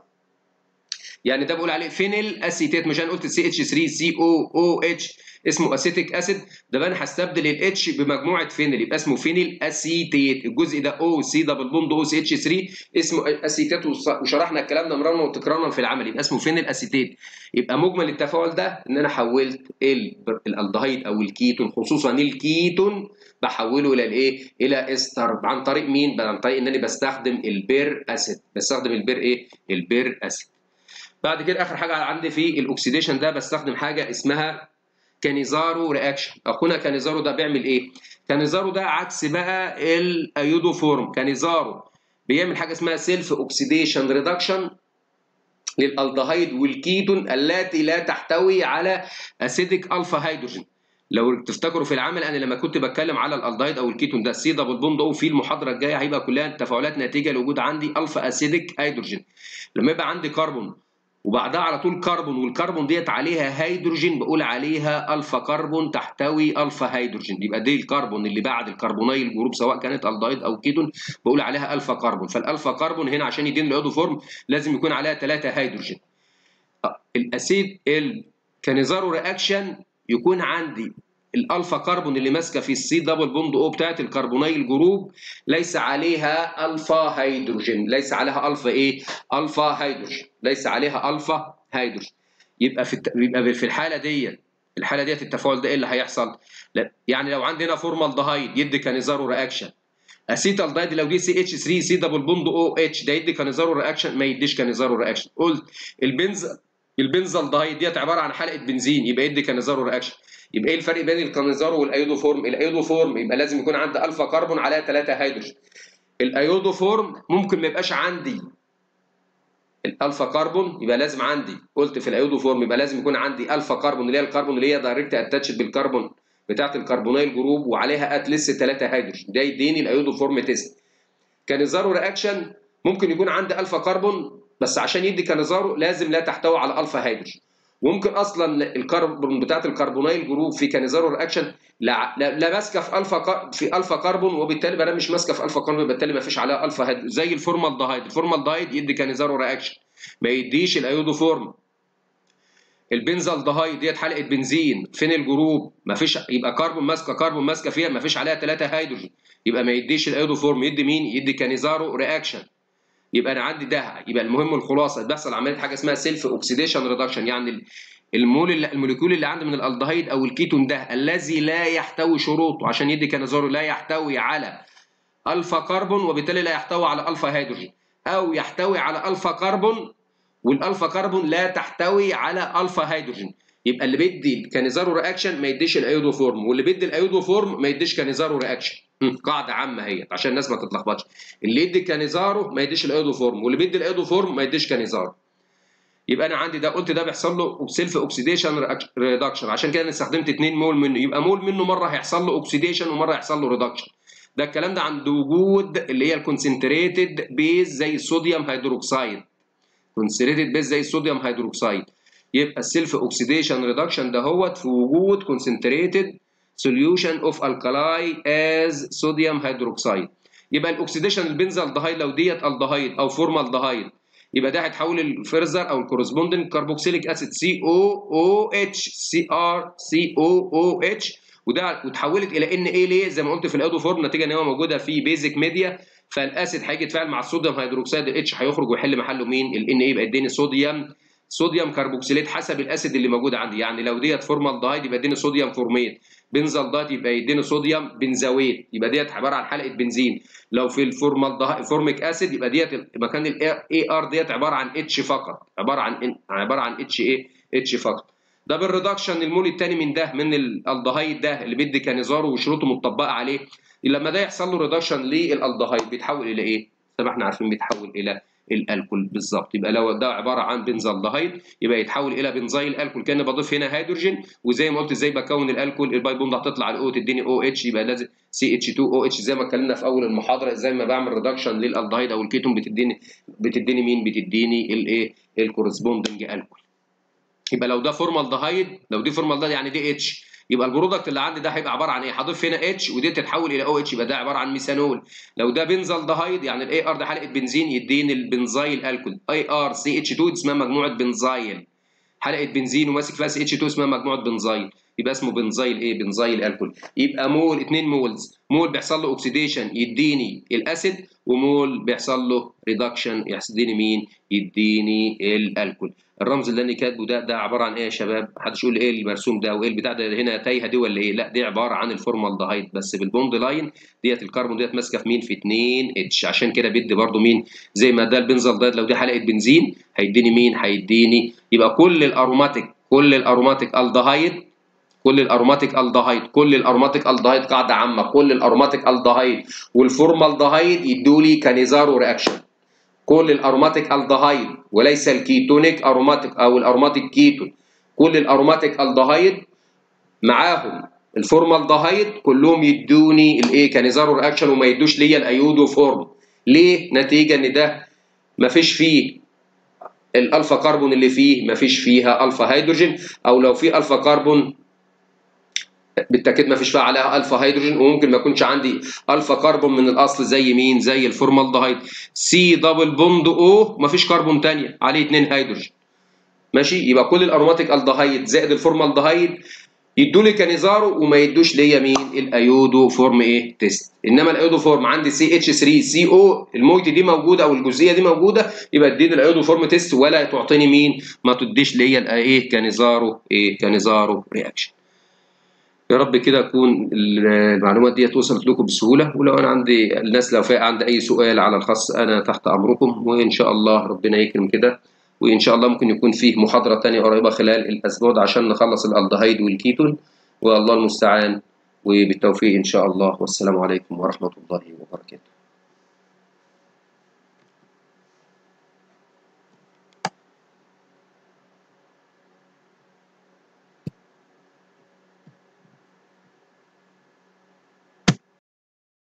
يعني ده بقول عليه فينيل اسيتات مش انا قلت سي اتش 3 سي او او اتش اسمه اسيتيك اسيد ده انا هستبدل الاتش بمجموعه فينيل يبقى اسمه فينيل اسيتيت الجزء ده او سي دبل بوند او سي اتش 3 اسمه اسيتات وشرحنا الكلام ده مرارا وتكرارا في العمل يبقى اسمه فينيل اسيتيت يبقى مجمل التفاعل ده ان انا حولت الالدهيد او الكيتون خصوصا الكيتون بحوله الى الايه؟ الى استر عن طريق مين؟ عن طريق ان انا بستخدم البير اسيد بستخدم البير ايه؟ البير اسيد بعد كده اخر حاجه عندي في الاكسيديشن ده بستخدم حاجه اسمها كانيزارو رياكشن اخونا كانيزارو ده بيعمل ايه كانيزارو ده عكس بقى الايودوفورم كانيزارو بيعمل حاجه اسمها سيلف اوكسيديشن ريدكشن للالدهيد والكيتون التي لا تحتوي على اسيديك الفا هيدروجين لو تفتكروا في العمل انا لما كنت بتكلم على الالدهيد او الكيتون ده سي دبل بوند او في المحاضره الجايه هيبقى كلها تفاعلات نتيجه لوجود عندي الفا اسيديك هيدروجين لما يبقى عندي كربون وبعدها على طول كربون والكربون ديت عليها هيدروجين بقول عليها الفا كربون تحتوي الفا هيدروجين يبقى دي الكربون اللي بعد الكربونيل جروب سواء كانت الدايد او كيتون بقول عليها الفا كربون فالالفا كربون هنا عشان يدين العضو فورم لازم يكون عليها ثلاثه هيدروجين الاسيد الكانيزارو رياكشن يكون عندي الالفا كربون اللي ماسكه في السي دبل بوند او بتاعت الكربونيل جروب ليس عليها الفا هيدروجين ليس عليها الفا ايه الفا هيدروجين ليس عليها الفا هيدروجين يبقى في الت... يبقى في الحاله ديت الحاله ديت التفاعل ده ايه اللي هيحصل لا. يعني لو عندنا فورمالدهايد يدي كانيزارو رياكشن اسيتال دايد لو دي سي اتش 3 سي دبل بوند او اتش ده يدي كانيزارو رياكشن ما يديش كانيزارو رياكشن قلت البنز البنزالدهايد ديت عباره عن حلقه بنزين يبقى يدي كانيزارو رياكشن يبقى ايه الفرق بين الكانيزارو والايودوفورم الايودوفورم يبقى لازم يكون عندي الفا كربون عليها 3 هيدروجين الايودوفورم ممكن ما يبقاش عندي الالفا كربون يبقى لازم عندي قلت في الايودوفورم يبقى لازم يكون عندي الفا كربون اللي هي الكربون اللي هي دايركت اتاتشد بالكربون بتاعت الكربونيل جروب وعليها اتلس 3 هيدروجين ده يديني الايودوفورم تيست كانيزارو رياكشن ممكن يكون عندي الفا كربون بس عشان يدي كانيزارو لازم لا تحتوي على الفا هيدروجين وممكن اصلا الكربون بتاعت الكربونيل جروب في كانيزارو رياكشن لا لا, لا ماسكه في الفا في الفا كربون وبالتالي بقى مش ماسكه في الفا كربون بالتالي ما فيش عليها الفا هيد زي الفورمالدهايد الفورمالدهايد يدي كانيزارو رياكشن ما يديش الايودوفورم البنزالدهايد ديت حلقه بنزين فين الجروب ما فيش يبقى كربون ماسكه كربون ماسكه فيها ما فيش عليها 3 هيدروجين يبقى ما يديش الايودوفورم يدي مين يدي كانيزارو رياكشن يبقى انا عندي ده يبقى المهم الخلاصه بيحصل عمليه حاجه اسمها سيلف اوكسيديشن ريدكشن يعني المول اللي الموليكيول اللي عندي من الالدهيد او الكيتون ده الذي لا يحتوي شروطه عشان يدي كانيزارو لا يحتوي على الفا كربون وبالتالي لا يحتوي على الفا هيدروجين او يحتوي على الفا كربون والالفا كربون لا تحتوي على الفا هيدروجين يبقى اللي بيدي كانيزارو رياكشن ما يديش الايودوفورم واللي بيدي الايودوفورم ما يديش كانيزارو رياكشن قاعده عامه هي عشان الناس ما تتلخبطش اللي يدي كانيزارو ما يديش الايودوفورم واللي بيدي الايودوفورم ما يديش كانيزارو يبقى انا عندي ده قلت ده بيحصل له سيلف اوكسيديشن ريدكشن عشان كده انا استخدمت 2 مول منه يبقى مول منه مره هيحصل له اوكسيديشن ومره هيحصل له ريدكشن ده الكلام ده عند وجود اللي هي الكونسنتريتد بيز زي الصوديوم هيدروكسيد كونسنتريتد بيز زي الصوديوم هيدروكسيد يبقى السيلف اوكسيديشن ريدكشن ده هو في وجود كونسنتريتد solution of alkali as sodium hydroxide يبقى الاكسيديشن البنزالدهايد لو ديت الدهايد او فورمالدهايد يبقى ده هيتحول الفيرزر او الكورسبوندنت كاربوكسيليك اسيد سي او او اتش سي ار سي او او اتش وده وتحولت الى ان ايه ليه زي ما قلت في الاودو فورم نتيجه ان هو موجوده في بيزك ميديا فالاسيد هيجي يتفاعل مع الصوديوم هيدروكسيد الاتش هيخرج ويحل محله مين الان ايه يبقى يديني صوديوم صوديوم كربوكسيليت حسب الاسيد اللي موجود عندي يعني لو ديت فورمالدهايد يبقى يديني صوديوم فورميت بنزالدهايد يبقى يديني صوديوم بنزويت يبقى ديت عباره عن حلقه بنزين لو في الفورمالدهايد فورميك اسيد يبقى ديت مكان الاي ار ديت عباره عن اتش فقط عباره عن عباره عن اتش ايه اتش فقط ده بالريدكشن المول الثاني من ده من الالدهايد ده اللي بيدي كانيزاره وشروطه مطبقه عليه لما ده يحصل له ريدكشن للالدهايد بيتحول الى ايه؟ زي ما احنا عارفين بيتحول الى الالكول بالظبط يبقى لو ده عباره عن بنزالدهايد يبقى يتحول الى بنزايل الكول كان بضيف هنا هيدروجين وزي ما قلت ازاي بكون الالكول الباي بوند هتطلع الاو تديني او اتش يبقى لازم سي اتش 2 او اتش زي ما اتكلمنا في اول المحاضره ازاي ما بعمل ريدكشن للالدهايد او الكيتون بتديني بتديني مين بتديني الايه الكورسبوندنج الكول يبقى لو ده فورمالدهايد لو دي فورمالدهايد يعني دي اتش يبقى البرودكت اللي عندي ده هيبقى عباره عن ايه؟ هضيف هنا اتش ودي تتحول الى او اتش يبقى ده عباره عن ميثانول لو ده بنزالدهايد يعني الاي ار ده حلقه بنزين يديني البنزايل الكول اي ار سي اتش 2 اسمها مجموعه بنزايل حلقه بنزين وماسك فيها سي اتش 2 اسمها مجموعه بنزايل يبقى اسمه بنزايل ايه؟ بنزايل الكول يبقى مول 2 مولز مول بيحصل له اوكسيديشن يديني الاسيد ومول بيحصل له ريدكشن يديني مين؟ يديني الالكول الرمز اللي انا كاتبه ده ده عباره عن ايه يا شباب؟ محدش يقول لي ايه المرسوم ده وايه البتاع ده هنا تايهه دي ولا ايه؟ لا دي عباره عن الفورمالدهايد بس بالبوند لاين ديت الكربون ديت ماسكه في مين؟ في 2 اتش عشان كده بيدي برده مين؟ زي ما ده البنزالدهايد لو دي حلقه بنزين هيديني مين؟ هيديني يبقى كل الاروماتيك كل الاروماتيك الدهايد كل الاروماتيك الدهايد كل الاروماتيك الدهايد قاعده عامه كل الاروماتيك الدهايد والفورمالدهايد يدوا لي كانيزارو رياكشن كل الاروماتيك الدهايد وليس الكيتونيك اروماتيك او الاروماتيك كيتون كل الاروماتيك الدهايد معاهم الفورمالدهايد كلهم يدوني الايه كانيزارو رياكشن وما يدوش ليا الايودو فورم ليه نتيجه ان ده ما فيش فيه الالفا كربون اللي فيه ما فيش فيها الفا هيدروجين او لو في الفا كربون بالتاكيد ما فيش فيها عليها الفا هيدروجين وممكن ما يكونش عندي الفا كربون من الاصل زي مين زي الفورمالدهايد سي دبل بوند او ما فيش كربون ثانيه عليه اثنين هيدروجين ماشي يبقى كل الاروماتيك الدهايد زائد الفورمالدهايد يدوا لي كانيزارو وما يدوش ليا مين الايودو فورم ايه تيست انما الايودو فورم عندي سي اتش 3 سي او المويت دي موجوده او الجزئيه دي موجوده يبقى اديني الايودو فورم تيست ولا تعطيني مين ما تديش ليا ايه كانيزارو ايه كانيزارو رياكشن يا رب كده اكون المعلومات دي توصلت لكم بسهوله ولو انا عندي الناس لو في عندي اي سؤال على الخاص انا تحت امركم وان شاء الله ربنا يكرم كده وان شاء الله ممكن يكون فيه محاضره ثانيه قريبه خلال الاسبوع ده عشان نخلص الالدهايد والكيتون والله المستعان وبالتوفيق ان شاء الله والسلام عليكم ورحمه الله وبركاته